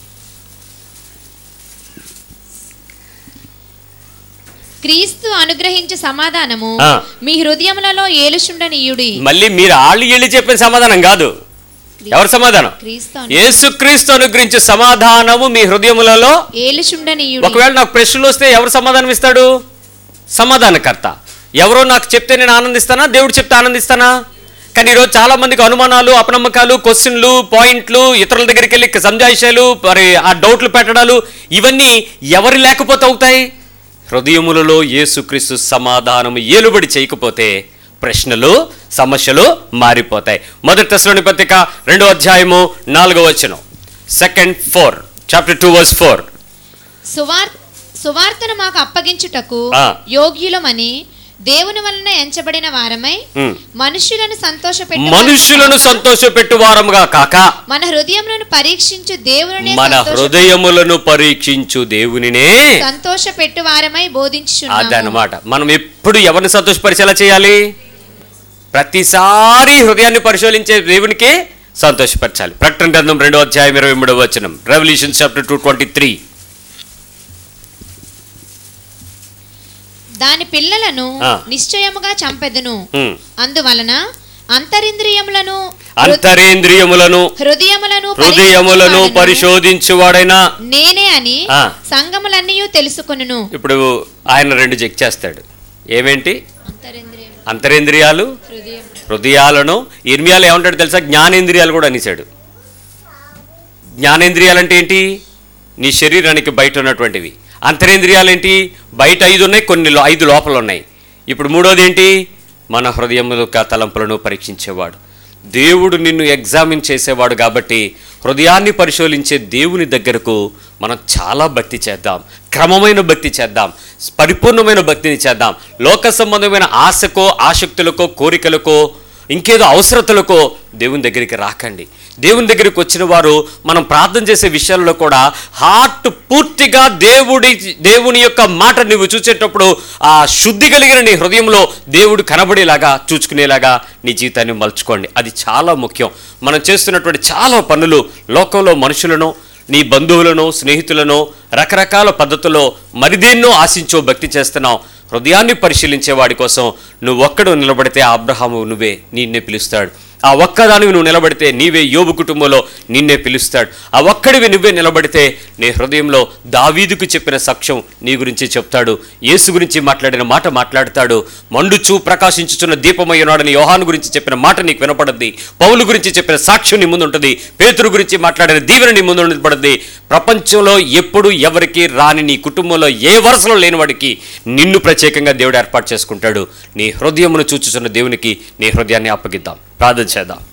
క్రీస్తు అనుగ్రహించే సమాధానము ఆ. మీ హృదయములలో ఏలుచుండనీయుడి మళ్ళీ మీరు ఆళ్ళు వెళ్ళి చెప్పిన సమాధానం కాదు ఎవరి సమాధానం క్రీస్తు అను- యేసుక్రీస్తు అనుగ్రహించే సమాధానము మీ హృదయములలో ఏలుచుండనీయుడి ఒకవేళ నాకు ప్రశ్నలు వస్తే ఎవరు సమాధానం ఇస్తాడు సమాధానకర్త ఎవరో నాకు చెప్తే నేను ఆనందిస్తానా దేవుడు చెప్తే ఆనందిస్తానా కానీ ఈరోజు చాలా మందికి అనుమానాలు అపనమ్మకాలు క్వశ్చన్లు పాయింట్లు ఇతరుల దగ్గరికి వెళ్ళి సంజాయిషాలు మరి ఆ డౌట్లు పెట్టడాలు ఇవన్నీ ఎవరి లేకపోతే అవుతాయి హృదయములలో యేసుక్రీస్తు సమాధానం ఏలుబడి చేయకపోతే ప్రశ్నలు సమస్యలు మారిపోతాయి మొదటి తెశలోని పత్రిక రెండో అధ్యాయము నాలుగో వచనం second four chapter two verse four సువార్ సువార్తను మాకు అప్పగించుటకు ఆ. యోగ్యులమని దేవుని వలన ఎంచబడిన వారమై ఉమ్. మనుష్యులను సంతోషపెట్టు మనుషులను సంతోషపెట్టు వారముగా కాక మన హృదయములను పరీక్షించు దేవుని మన హృదయములను పరీక్షించు దేవునినే సంతోషపెట్టు వారమై బోధించుచున్నాము అదనమాట మనం ఎప్పుడు ఎవరిని సంతోషపరిచేలా చేయాలి ప్రతిసారి హృదయాన్ని పరిశోధించే దేవునికి సంతోషపరచాలి ప్రకటన గ్రంథం రెండో అధ్యాయం ఇరవై మూడవ వచనం Revelation chapter two twenty three దాని పిల్లలను ఆ. నిశ్చయముగా చంపెదను అందువలన అంతరింద్రియములను అంతరేంద్రియములను హృదయములను హృదయములను పరీక్షించువాడను పరిశోధించువాడైనా నేనే అని ఆ. సంగములన్నీ తెలుసుకొనును ఇప్పుడు ఆయన రెండు చెక్ చేస్తాడు ఏమేంటి అంతరింద్రియం అంతరేంద్రియాలు హృదయం హృదయాలను ఇర్మియాలు ఏమంటాడు తెలుసా జ్ఞానేంద్రియాలు కూడా అనేసాడు జ్ఞానేంద్రియాలు అంటే ఏంటి నీ శరీరానికి బయట ఉన్నటువంటివి అంతరేంద్రియాలు ఏంటి బయట ఐదు ఉన్నాయి కొన్ని లో- ఐదు లోపల ఉన్నాయి ఇప్పుడు మూడోది ఏంటి మన హృదయం యొక్క తలంపులను పరీక్షించేవాడు దేవుడు నిన్ను ఎగ్జామిన్ చేసేవాడు కాబట్టి హృదయాన్ని పరిశోధించే దేవుని దగ్గరకు మనం చాలా భక్తి చేద్దాం క్రమమైన భక్తి చేద్దాం పరిపూర్ణమైన భక్తిని చేద్దాం లోక సంబంధమైన ఆశకో ఆసక్తులకో కోరికలకో ఇంకేదో అవసరతలకో దేవుని దగ్గరికి రాకండి దేవుని దగ్గరికి వచ్చిన వారు మనం ప్రార్థన చేసే విషయాల్లో కూడా హార్ట్ పూర్తిగా దేవుడి దేవుని యొక్క మాట నువ్వు చూసేటప్పుడు ఆ శుద్ధి కలిగిన నీ హృదయంలో దేవుడు కనబడేలాగా చూసుకునేలాగా నీ జీవితాన్ని మలుచుకోండి అది చాలా ముఖ్యం మనం చేస్తున్నటువంటి చాలా పనులు లోకంలో మనుషులను నీ బంధువులను స్నేహితులను రకరకాల పద్ధతుల్లో మరిదేన్నో ఆశించో భక్తి చేస్తున్నావు హృదయాన్ని పరిశీలించే వాడి కోసం నువ్వు ఒక్కడు నిలబడితే ఆ అబ్రహాము నువ్వే నిన్నే పిలుస్తాడు ఆ ఒక్కదానివి నువ్వు నిలబడితే నీవే యోబు కుటుంబంలో నిన్నే పిలుస్తాడు ఆ ఒక్కడివి నువ్వే నిలబడితే నీ హృదయంలో దావీదుకు చెప్పిన సాక్ష్యం నీ గురించి చెప్తాడు యేసు గురించి మాట్లాడిన మాట మాట్లాడతాడు మండుచూ ప్రకాశించుచున్న దీపమయ్యనాడని యోహాను గురించి చెప్పిన మాట నీకు వినపడద్ది పౌలు గురించి చెప్పిన సాక్ష్యం నీ ముందు ఉంటుంది పేతురు గురించి మాట్లాడిన దీవెన నీ ముందు నిలబడద్ది ప్రపంచంలో ఎప్పుడు ఎవరికి రాని నీ కుటుంబంలో ఏ వరుసలో లేని వాడికి నిన్ను ప్రత్యేకంగా దేవుడు ఏర్పాటు చేసుకుంటాడు నీ హృదయమును చూచుచున్న దేవునికి నీ హృదయాన్ని అప్పగిద్దాం ప్రార్థన చేద్దాం